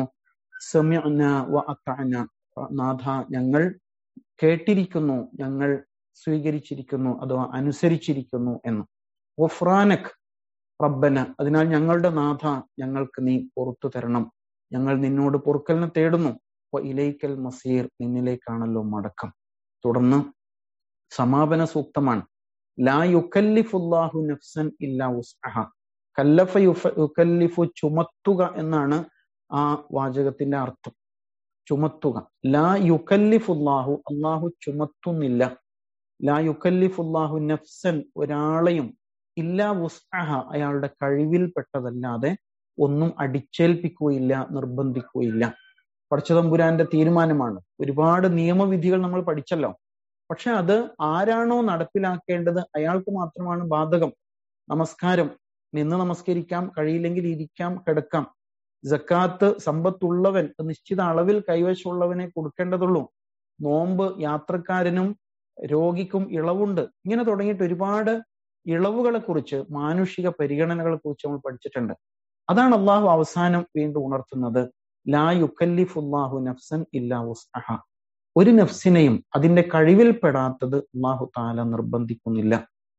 സമയന വ അത്തഅന നാഥ ഞങ്ങൾ കേട്ടിരിക്കുന്നു ഞങ്ങൾ സ്വീകരിച്ചിരിക്കുന്നു അഥവാ അനുസരിച്ചിരിക്കുന്നു എന്ന് ഒഫ്രാനക് റബ്ബന അതിനാൽ ഞങ്ങളുടെ നാഥ ഞങ്ങൾക്ക് നീ പുറത്തു തരണം ഞങ്ങൾ നിന്നോട് പൊറുക്കലിനെ തേടുന്നു ഇലൈക്കൽ മസീർ നിന്നിലേക്കാണല്ലോ മടക്കം തുടർന്ന് സമാപന സൂക്തമാണ് ലാ യുക്കല്ലിഫുല്ലാഹു നഫ്സൻ ഇല്ലാ ഉസ്അഹ കല്ലഫ യുഫ യുക്കല്ലിഫു ചുമത്തുക എന്നാണ് ആ വാചകത്തിന്റെ അർത്ഥം ചുമത്തുക ലാ യുക്കല്ലിഫുല്ലാഹു അള്ളാഹു ചുമത്തുന്നില്ല ലാ യുക്കല്ലിഫുല്ലാഹു നഫ്സൻ ഒരാളെയും ഇല്ലാ ഉസ്അഹ അയാളുടെ കഴിവിൽപ്പെട്ടതല്ലാതെ ഒന്നും അടിച്ചേൽപ്പിക്കുകയില്ല നിർബന്ധിക്കുകയില്ല പടച്ചതമ്പുരാന്റെ തീരുമാനമാണ് ഒരുപാട് നിയമവിധികൾ നമ്മൾ പഠിച്ചല്ലോ പക്ഷെ അത് ആരാണോ നടപ്പിലാക്കേണ്ടത് അയാൾക്ക് മാത്രമാണ് ബാധകം നമസ്കാരം നിന്ന് നമസ്കരിക്കാം കഴിയില്ലെങ്കിൽ ഇരിക്കാം കിടക്കാം ജക്കാത്ത് സമ്പത്തുള്ളവൻ നിശ്ചിത അളവിൽ കൈവശമുള്ളവനെ കൊടുക്കേണ്ടതുള്ളൂ നോമ്പ് യാത്രക്കാരനും രോഗിക്കും ഇളവുണ്ട് ഇങ്ങനെ തുടങ്ങിയിട്ട് ഒരുപാട് ഇളവുകളെ കുറിച്ച് മാനുഷിക പരിഗണനകളെ കുറിച്ച് നമ്മൾ പഠിച്ചിട്ടുണ്ട് അതാണ് അള്ളാഹു അവസാനം വീണ്ടും ഉണർത്തുന്നത് ലാ യുക്കല്ലിഫുല്ലാഹു നഫ്സൻ ഇല്ലാ ഉസ്അഹ ഒരു നഫ്സിനെയും അതിന്റെ കഴിവിൽപ്പെടാത്തത് അള്ളാഹു താല നിർബന്ധിക്കുന്നില്ല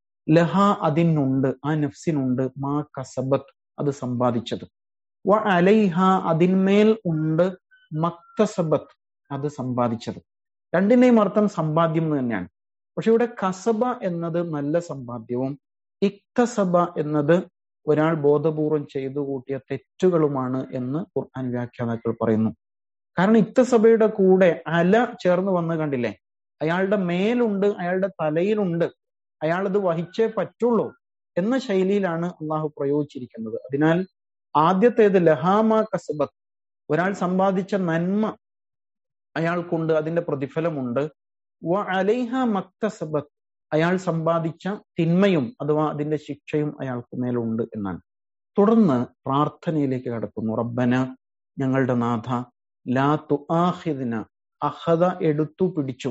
ലഹ അതിനുണ്ട് ആ നഫ്സിനുണ്ട് മാ കസബത്ത് അത് സമ്പാദിച്ചത് വ അലൈഹ അതിന്മേൽ ഉണ്ട് മക്തസബത്ത് അത് സമ്പാദിച്ചത് രണ്ടിന്റെയും അർത്ഥം സമ്പാദ്യം എന്ന് തന്നെയാണ് പക്ഷെ ഇവിടെ കസബ എന്നത് നല്ല സമ്പാദ്യവും ഇക്തസബ എന്നത് ഒരാൾ ബോധപൂർവം ചെയ്തു കൂട്ടിയ തെറ്റുകളുമാണ് എന്ന് ഖുർആൻ വ്യാഖ്യാതാക്കൾ പറയുന്നു കാരണം ഇക്തസഭയുടെ കൂടെ അല ചേർന്ന് വന്ന് കണ്ടില്ലേ അയാളുടെ മേലുണ്ട് അയാളുടെ തലയിലുണ്ട് അയാൾ അത് വഹിച്ചേ പറ്റുള്ളൂ എന്ന ശൈലിയിലാണ് അള്ളാഹു പ്രയോഗിച്ചിരിക്കുന്നത് അതിനാൽ ആദ്യത്തേത് ലഹാമ കസബത്ത് ഒരാൾ സമ്പാദിച്ച നന്മ അയാൾക്കുണ്ട് അതിന്റെ പ്രതിഫലമുണ്ട് വ അലൈഹ മക്തസബത്ത് അയാൾ സമ്പാദിച്ച തിന്മയും അഥവാ അതിന്റെ ശിക്ഷയും അയാൾക്ക് മേലുണ്ട് എന്നാണ് തുടർന്ന് പ്രാർത്ഥനയിലേക്ക് കടക്കുന്നു റബ്ബന ഞങ്ങളുടെ നാഥ ലാ തുആഹിദിന അഹദ എടുത്തു പിടിച്ചു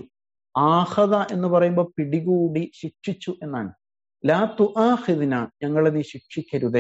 ആഹദ എന്ന് പറയുമ്പോൾ പിടികൂടി ശിക്ഷിച്ചു എന്നാണ് ലാ തുആഹിദിന ഞങ്ങളെ നീ ശിക്ഷിക്കരുതേ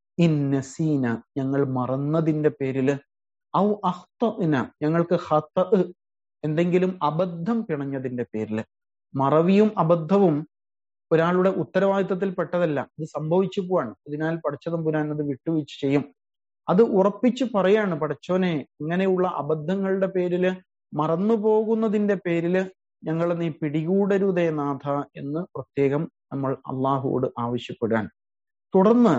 ഇന്നസീന ഞങ്ങൾ മറന്നതിന്റെ പേരില് ഔ അഹ്തഇന ഞങ്ങൾക്ക് ഹത്ത എന്തെങ്കിലും അബദ്ധം പിണഞ്ഞതിന്റെ പേരില് മറവിയും അബദ്ധവും ഒരാളുടെ ഉത്തരവാദിത്തത്തിൽ പെട്ടതല്ല ഇത് സംഭവിച്ചു പോവാണ് അതിനാൽ പടച്ചതമ്പുരാൻ അത് വിട്ടുവീഴ്ച ചെയ്യും അത് ഉറപ്പിച്ചു പറയാണ് പടച്ചോനെ ഇങ്ങനെയുള്ള അബദ്ധങ്ങളുടെ പേരില് മറന്നു പോകുന്നതിന്റെ പേരില് ഞങ്ങളെ നീ പിടികൂടരുതേ നാഥ എന്ന് പ്രത്യേകം നമ്മൾ അള്ളാഹുവോട് ആവശ്യപ്പെടുകയാണ് തുടർന്ന്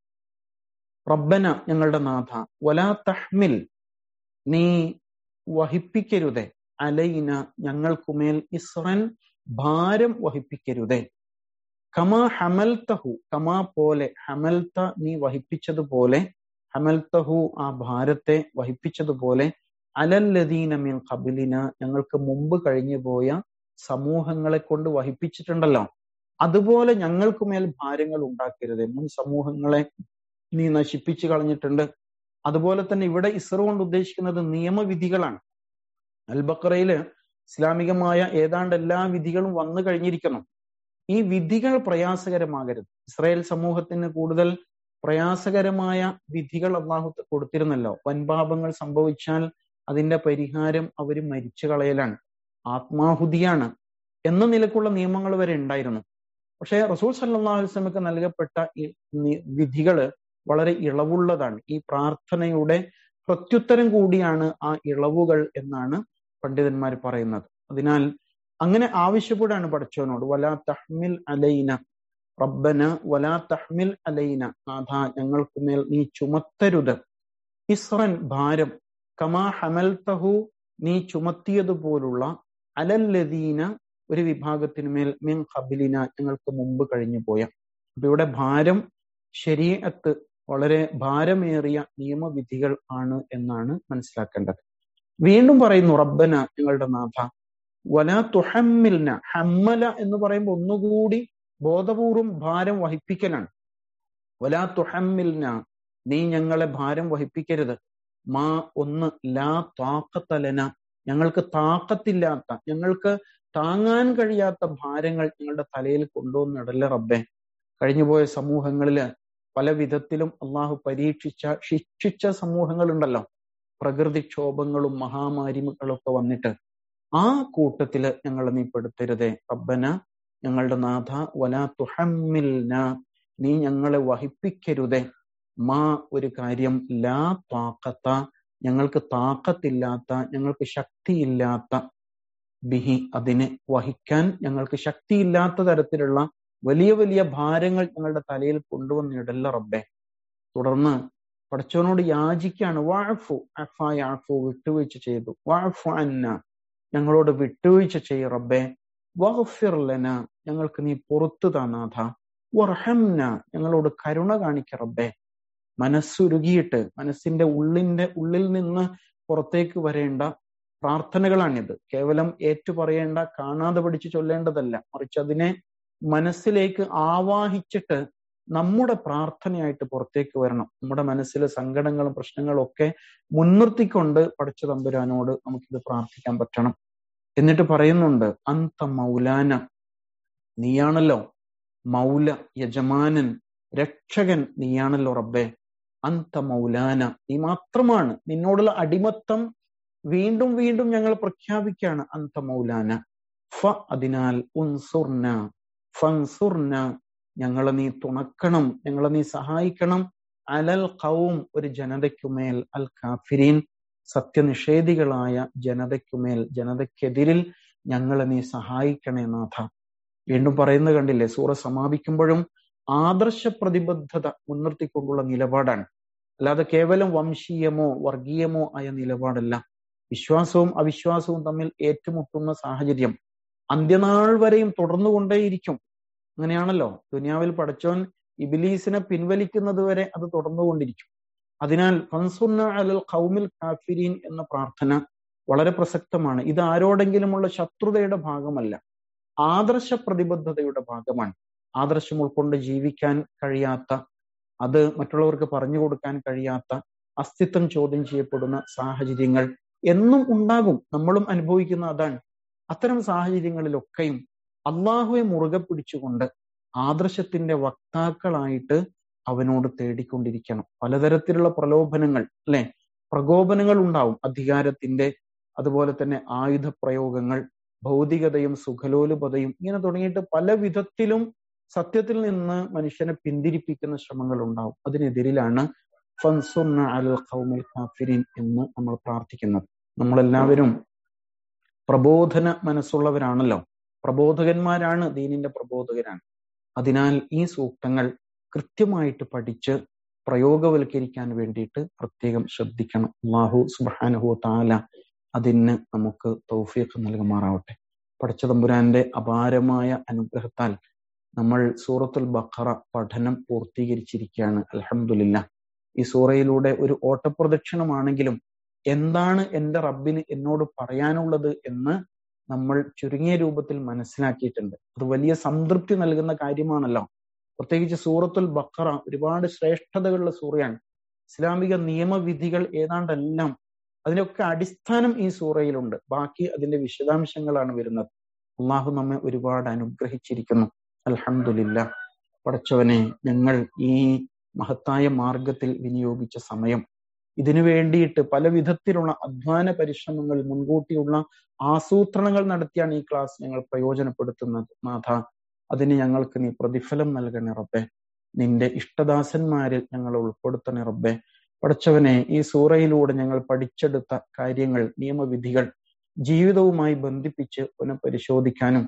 റബ്ബന ഞങ്ങളുടെ നാഥ വലാ തഹ്മിൽ നീ വഹിപ്പിക്കരുതേ അലൈന ഞങ്ങൾക്കുമേൽ ഇസ്രൻ ഭാരം വഹിപ്പിക്കരുതേ കമാ ഹമൽത്തഹു കമാ പോലെ ഹമൽത്ത നീ വഹിപ്പിച്ചതുപോലെ ഹമൽത്തഹു ആ ഭാരത്തെ വഹിപ്പിച്ചതുപോലെ അലല്ലദീന മീൻ ഖബിലിന ഞങ്ങൾക്ക് മുമ്പ് കഴിഞ്ഞു പോയ സമൂഹങ്ങളെ കൊണ്ട് വഹിപ്പിച്ചിട്ടുണ്ടല്ലോ അതുപോലെ ഞങ്ങൾക്കുമേൽ ഭാരങ്ങൾ ഉണ്ടാക്കരുത് മുൻ സമൂഹങ്ങളെ നീ നശിപ്പിച്ചു കളഞ്ഞിട്ടുണ്ട് അതുപോലെ തന്നെ ഇവിടെ ഇസ്ര കൊണ്ട് ഉദ്ദേശിക്കുന്നത് നിയമവിധികളാണ് അൽബക്കറയില് ഇസ്ലാമികമായ ഏതാണ്ട് എല്ലാ വിധികളും വന്നു കഴിഞ്ഞിരിക്കുന്നു ഈ വിധികൾ പ്രയാസകരമാകരുത് ഇസ്രായേൽ സമൂഹത്തിന് കൂടുതൽ പ്രയാസകരമായ വിധികൾ അള്ളാഹു കൊടുത്തിരുന്നല്ലോ വൻപാപങ്ങൾ സംഭവിച്ചാൽ അതിന്റെ പരിഹാരം അവർ മരിച്ചു കളയലാണ് ആത്മാഹുതിയാണ് എന്ന നിലക്കുള്ള നിയമങ്ങൾ വരെ ഉണ്ടായിരുന്നു പക്ഷെ റസൂൽ സല്ലാ വസ്ലമക്ക് നൽകപ്പെട്ട ഈ വിധികള് വളരെ ഇളവുള്ളതാണ് ഈ പ്രാർത്ഥനയുടെ പ്രത്യുത്തരം കൂടിയാണ് ആ ഇളവുകൾ എന്നാണ് പണ്ഡിതന്മാർ പറയുന്നത് അതിനാൽ അങ്ങനെ ആവശ്യപ്പെടാണ് പഠിച്ചവനോട് വലാ തഹ്മിൽ അലൈന റബ്ബന വലാ തഹ്മിൽ അലൈന നാഥ ഞങ്ങൾക്ക് മേൽ നീ ചുമത്തരുത് ഇസ്രൻ ഭാരം കമാ ഹമൽത്തഹു നീ ചുമത്തിയതുപോലുള്ള അലല്ലദീന ഒരു വിഭാഗത്തിന് മേൽ മിൻ ഖബിലിന ഞങ്ങൾക്ക് മുമ്പ് കഴിഞ്ഞു പോയ അപ്പൊ ഇവിടെ ഭാരം ശരീരത്ത് വളരെ ഭാരമേറിയ നിയമവിധികൾ ആണ് എന്നാണ് മനസ്സിലാക്കേണ്ടത് വീണ്ടും പറയുന്നു റബ്ബന ഞങ്ങളുടെ നാഥ വല തുഹമ്മിൽന ഹമ്മല എന്ന് പറയുമ്പോൾ ഒന്നുകൂടി ബോധപൂർവം ഭാരം വഹിപ്പിക്കലാണ് വലാ തുഹമ്മിൽന നീ ഞങ്ങളെ ഭാരം വഹിപ്പിക്കരുത് മാ ഒന്ന് ലാ താക്കത്തലന ഞങ്ങൾക്ക് താക്കത്തില്ലാത്ത ഞങ്ങൾക്ക് താങ്ങാൻ കഴിയാത്ത ഭാരങ്ങൾ ഞങ്ങളുടെ തലയിൽ കൊണ്ടുവന്നിടല്ലേ റബ്ബെ കഴിഞ്ഞുപോയ സമൂഹങ്ങളില് പല വിധത്തിലും അള്ളാഹു പരീക്ഷിച്ച ശിക്ഷിച്ച സമൂഹങ്ങളുണ്ടല്ലോ പ്രകൃതിക്ഷോഭങ്ങളും മഹാമാരികളും ഒക്കെ വന്നിട്ട് ആ കൂട്ടത്തില് ഞങ്ങളെ നീ പെടുത്തരുതേ റബ്ബന ഞങ്ങളുടെ നാഥ വലാ തുഹമ്മിൽന നീ ഞങ്ങളെ വഹിപ്പിക്കരുതേ മാ ഒരു കാര്യം ലാ താക്കത്ത ഞങ്ങൾക്ക് താക്കത്തില്ലാത്ത ഞങ്ങൾക്ക് ശക്തിയില്ലാത്ത ബിഹി അതിനെ വഹിക്കാൻ ഞങ്ങൾക്ക് ശക്തിയില്ലാത്ത തരത്തിലുള്ള വലിയ വലിയ ഭാരങ്ങൾ ഞങ്ങളുടെ തലയിൽ കൊണ്ടുവന്നിടല്ല റബ്ബെ തുടർന്ന് പടച്ചവനോട് യാചിക്കാണ് വാഴഫു അഫായ ആഫു വിട്ടുവീഴ്ച ചെയ്തു വാഴഫു അന്ന ഞങ്ങളോട് വിട്ടുവീഴ്ച ചെയ്യ റബ്ബെ വഹഫിർ ലന ഞങ്ങൾക്ക് നീ പുറത്തു താനാഥ വർഹംന ഞങ്ങളോട് കരുണ കാണിക്ക റബ്ബെ മനസ്സുരുകിയിട്ട് മനസ്സിന്റെ ഉള്ളിന്റെ ഉള്ളിൽ നിന്ന് പുറത്തേക്ക് വരേണ്ട പ്രാർത്ഥനകളാണിത് കേവലം ഏറ്റു പറയേണ്ട കാണാതെ പഠിച്ചു ചൊല്ലേണ്ടതല്ല മറിച്ച് അതിനെ മനസ്സിലേക്ക് ആവാഹിച്ചിട്ട് നമ്മുടെ പ്രാർത്ഥനയായിട്ട് പുറത്തേക്ക് വരണം നമ്മുടെ മനസ്സിലെ സങ്കടങ്ങളും പ്രശ്നങ്ങളും ഒക്കെ മുൻനിർത്തിക്കൊണ്ട് പഠിച്ച തമ്പുരാനോട് നമുക്കിത് പ്രാർത്ഥിക്കാൻ പറ്റണം എന്നിട്ട് പറയുന്നുണ്ട് അന്ത മൗലാന നീയാണല്ലോ മൗല യജമാനൻ രക്ഷകൻ നീയാണല്ലോ റബ്ബെ അന്ത മൗലാന നീ മാത്രമാണ് നിന്നോടുള്ള അടിമത്തം വീണ്ടും വീണ്ടും ഞങ്ങൾ പ്രഖ്യാപിക്കുകയാണ് അന്ത മൗലാന ഫ അതിനാൽ ഉൻസുർന ഫൻസുർന ഞങ്ങളെ നീ തുണക്കണം ഞങ്ങളെ നീ സഹായിക്കണം അലൽ കൗം ഒരു ജനതയ്ക്കുമേൽ അൽ കാഫിരീൻ സത്യനിഷേധികളായ ജനതയ്ക്കുമേൽ ജനതയ്ക്കെതിരിൽ ഞങ്ങളെ നീ സഹായിക്കണേ നാഥ വീണ്ടും പറയുന്നത് കണ്ടില്ലേ സൂറ സമാപിക്കുമ്പോഴും ആദർശ പ്രതിബദ്ധത മുൻനിർത്തിക്കൊണ്ടുള്ള നിലപാടാണ് അല്ലാതെ കേവലം വംശീയമോ വർഗീയമോ ആയ നിലപാടല്ല വിശ്വാസവും അവിശ്വാസവും തമ്മിൽ ഏറ്റുമുട്ടുന്ന സാഹചര്യം അന്ത്യനാൾ വരെയും തുടർന്നുകൊണ്ടേയിരിക്കും അങ്ങനെയാണല്ലോ ദുനിയാവിൽ പടച്ചോൻ ഇബിലീസിനെ പിൻവലിക്കുന്നത് വരെ അത് തുടർന്നുകൊണ്ടിരിക്കും അതിനാൽ ഫൻസുന്ന അലൽ ഖൗമിൽ കാഫിരീൻ എന്ന പ്രാർത്ഥന വളരെ പ്രസക്തമാണ് ഇത് ആരോടെങ്കിലുമുള്ള ശത്രുതയുടെ ഭാഗമല്ല ആദർശ പ്രതിബദ്ധതയുടെ ഭാഗമാണ് ആദർശം ഉൾക്കൊണ്ട് ജീവിക്കാൻ കഴിയാത്ത അത് മറ്റുള്ളവർക്ക് പറഞ്ഞു കൊടുക്കാൻ കഴിയാത്ത അസ്തിത്വം ചോദ്യം ചെയ്യപ്പെടുന്ന സാഹചര്യങ്ങൾ എന്നും ഉണ്ടാകും നമ്മളും അനുഭവിക്കുന്ന അതാണ് അത്തരം സാഹചര്യങ്ങളിലൊക്കെയും അള്ളാഹുവെ മുറുകെ പിടിച്ചുകൊണ്ട് ആദർശത്തിന്റെ വക്താക്കളായിട്ട് അവനോട് തേടിക്കൊണ്ടിരിക്കണം പലതരത്തിലുള്ള പ്രലോഭനങ്ങൾ അല്ലെ പ്രകോപനങ്ങൾ ഉണ്ടാവും അധികാരത്തിന്റെ അതുപോലെ തന്നെ ആയുധ പ്രയോഗങ്ങൾ ഭൗതികതയും സുഖലോലുപതയും ഇങ്ങനെ തുടങ്ങിയിട്ട് പല വിധത്തിലും സത്യത്തിൽ നിന്ന് മനുഷ്യനെ പിന്തിരിപ്പിക്കുന്ന ശ്രമങ്ങൾ ഉണ്ടാവും അതിനെതിരിലാണ് ഫൻസുന്ന അൽ ഖൗമിൽ കാഫിരീൻ എന്ന് നമ്മൾ പ്രാർത്ഥിക്കുന്നത് നമ്മളെല്ലാവരും പ്രബോധന മനസ്സുള്ളവരാണല്ലോ പ്രബോധകന്മാരാണ് ദീനിന്റെ പ്രബോധകരാണ് അതിനാൽ ഈ സൂക്തങ്ങൾ കൃത്യമായിട്ട് പഠിച്ച് പ്രയോഗവൽക്കരിക്കാൻ വേണ്ടിയിട്ട് പ്രത്യേകം ശ്രദ്ധിക്കണം അള്ളാഹു സുബാനുഹു താല അതിന് നമുക്ക് തൗഫീഖ് നൽകുമാറാവട്ടെ പടച്ചതമ്പുരാന്റെ അപാരമായ അനുഗ്രഹത്താൽ നമ്മൾ സൂറത്തുൽ ബഖറ പഠനം പൂർത്തീകരിച്ചിരിക്കുകയാണ് അലഹമുല്ല ഈ സൂറയിലൂടെ ഒരു ഓട്ടപ്രദക്ഷിണമാണെങ്കിലും എന്താണ് എൻ്റെ റബ്ബിന് എന്നോട് പറയാനുള്ളത് എന്ന് നമ്മൾ ചുരുങ്ങിയ രൂപത്തിൽ മനസ്സിലാക്കിയിട്ടുണ്ട് അത് വലിയ സംതൃപ്തി നൽകുന്ന കാര്യമാണല്ലോ പ്രത്യേകിച്ച് സൂറത്തുൽ ബക്കറ ഒരുപാട് ശ്രേഷ്ഠതകളുള്ള സൂറയാണ് ഇസ്ലാമിക നിയമവിധികൾ ഏതാണ്ടെല്ലാം അതിനൊക്കെ അടിസ്ഥാനം ഈ സൂറയിലുണ്ട് ബാക്കി അതിന്റെ വിശദാംശങ്ങളാണ് വരുന്നത് അള്ളാഹു നമ്മെ ഒരുപാട് അനുഗ്രഹിച്ചിരിക്കുന്നു അൽഹമില്ല പടച്ചവനെ ഞങ്ങൾ ഈ മഹത്തായ മാർഗത്തിൽ വിനിയോഗിച്ച സമയം ഇതിനു വേണ്ടിയിട്ട് പല വിധത്തിലുള്ള അധ്വാന പരിശ്രമങ്ങൾ മുൻകൂട്ടിയുള്ള ആസൂത്രണങ്ങൾ നടത്തിയാണ് ഈ ക്ലാസ് ഞങ്ങൾ പ്രയോജനപ്പെടുത്തുന്നത് നാഥ അതിന് ഞങ്ങൾക്ക് നീ പ്രതിഫലം നൽകണേ റബ്ബെ നിന്റെ ഇഷ്ടദാസന്മാരിൽ ഞങ്ങൾ ഉൾപ്പെടുത്തണേ റബ്ബെ പഠിച്ചവനെ ഈ സൂറയിലൂടെ ഞങ്ങൾ പഠിച്ചെടുത്ത കാര്യങ്ങൾ നിയമവിധികൾ ജീവിതവുമായി ബന്ധിപ്പിച്ച് പുനഃപരിശോധിക്കാനും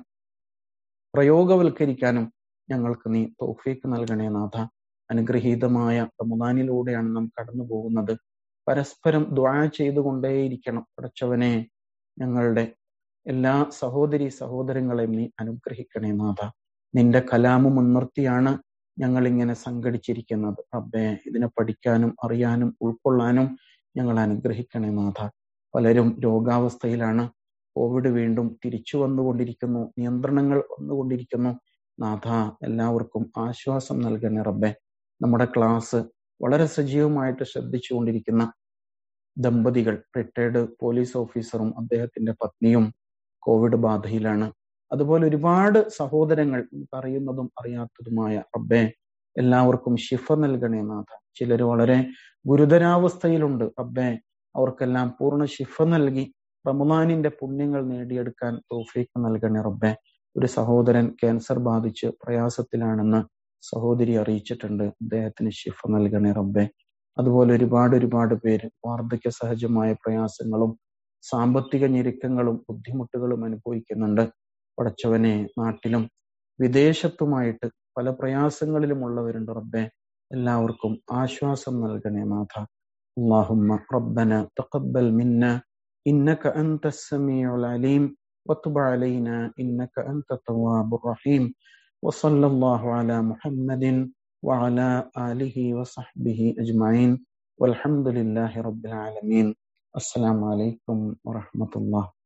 പ്രയോഗവൽക്കരിക്കാനും ഞങ്ങൾക്ക് നീ തൗഫീക്ക് നൽകണേ നാഥ അനുഗ്രഹീതമായ റമദാനിലൂടെയാണ് നാം കടന്നു പോകുന്നത് പരസ്പരം ദ്വാ ചെയ്തുകൊണ്ടേയിരിക്കണം പഠിച്ചവനെ ഞങ്ങളുടെ എല്ലാ സഹോദരി സഹോദരങ്ങളെയും നീ അനുഗ്രഹിക്കണേ നാഥ നിന്റെ കലാമ് മുൻനിർത്തിയാണ് ഞങ്ങൾ ഇങ്ങനെ സംഘടിച്ചിരിക്കുന്നത് റബ്ബെ ഇതിനെ പഠിക്കാനും അറിയാനും ഉൾക്കൊള്ളാനും ഞങ്ങൾ അനുഗ്രഹിക്കണേ നാഥ പലരും രോഗാവസ്ഥയിലാണ് കോവിഡ് വീണ്ടും തിരിച്ചു വന്നുകൊണ്ടിരിക്കുന്നു നിയന്ത്രണങ്ങൾ വന്നുകൊണ്ടിരിക്കുന്നു നാഥ എല്ലാവർക്കും ആശ്വാസം നൽകണേ റബ്ബെ നമ്മുടെ ക്ലാസ് വളരെ സജീവമായിട്ട് ശ്രദ്ധിച്ചുകൊണ്ടിരിക്കുന്ന ദമ്പതികൾ റിട്ടയർഡ് പോലീസ് ഓഫീസറും അദ്ദേഹത്തിന്റെ പത്നിയും കോവിഡ് ബാധയിലാണ് അതുപോലെ ഒരുപാട് സഹോദരങ്ങൾ നമുക്ക് അറിയുന്നതും അറിയാത്തതുമായ റബ്ബെ എല്ലാവർക്കും ശിഫ നൽകണേ നാഥ ചിലർ വളരെ ഗുരുതരാവസ്ഥയിലുണ്ട് റബ്ബെ അവർക്കെല്ലാം പൂർണ്ണ ശിഫ നൽകി റമദാനിന്റെ പുണ്യങ്ങൾ നേടിയെടുക്കാൻ തോഫീക്ക് നൽകണേ റബ്ബെ ഒരു സഹോദരൻ ക്യാൻസർ ബാധിച്ച് പ്രയാസത്തിലാണെന്ന് സഹോദരി അറിയിച്ചിട്ടുണ്ട് അദ്ദേഹത്തിന് ശിഫ നൽകണേ റബ്ബെ അതുപോലെ ഒരുപാട് ഒരുപാട് പേര് വാർദ്ധക്യ സഹജമായ പ്രയാസങ്ങളും സാമ്പത്തിക ഞെരുക്കങ്ങളും ബുദ്ധിമുട്ടുകളും അനുഭവിക്കുന്നുണ്ട് പടച്ചവനെ നാട്ടിലും വിദേശത്തുമായിട്ട് പല പ്രയാസങ്ങളിലുമുള്ളവരുണ്ട് റബ്ബെ എല്ലാവർക്കും ആശ്വാസം നൽകണേ നാഥ اللهم ربنا تقبل منا إنك أنت السميع العليم وتب علينا إنك أنت التواب الرحيم وصلى الله على محمد وعلى آله وصحبه أجمعين والحمد لله رب العالمين السلام عليكم ورحمة الله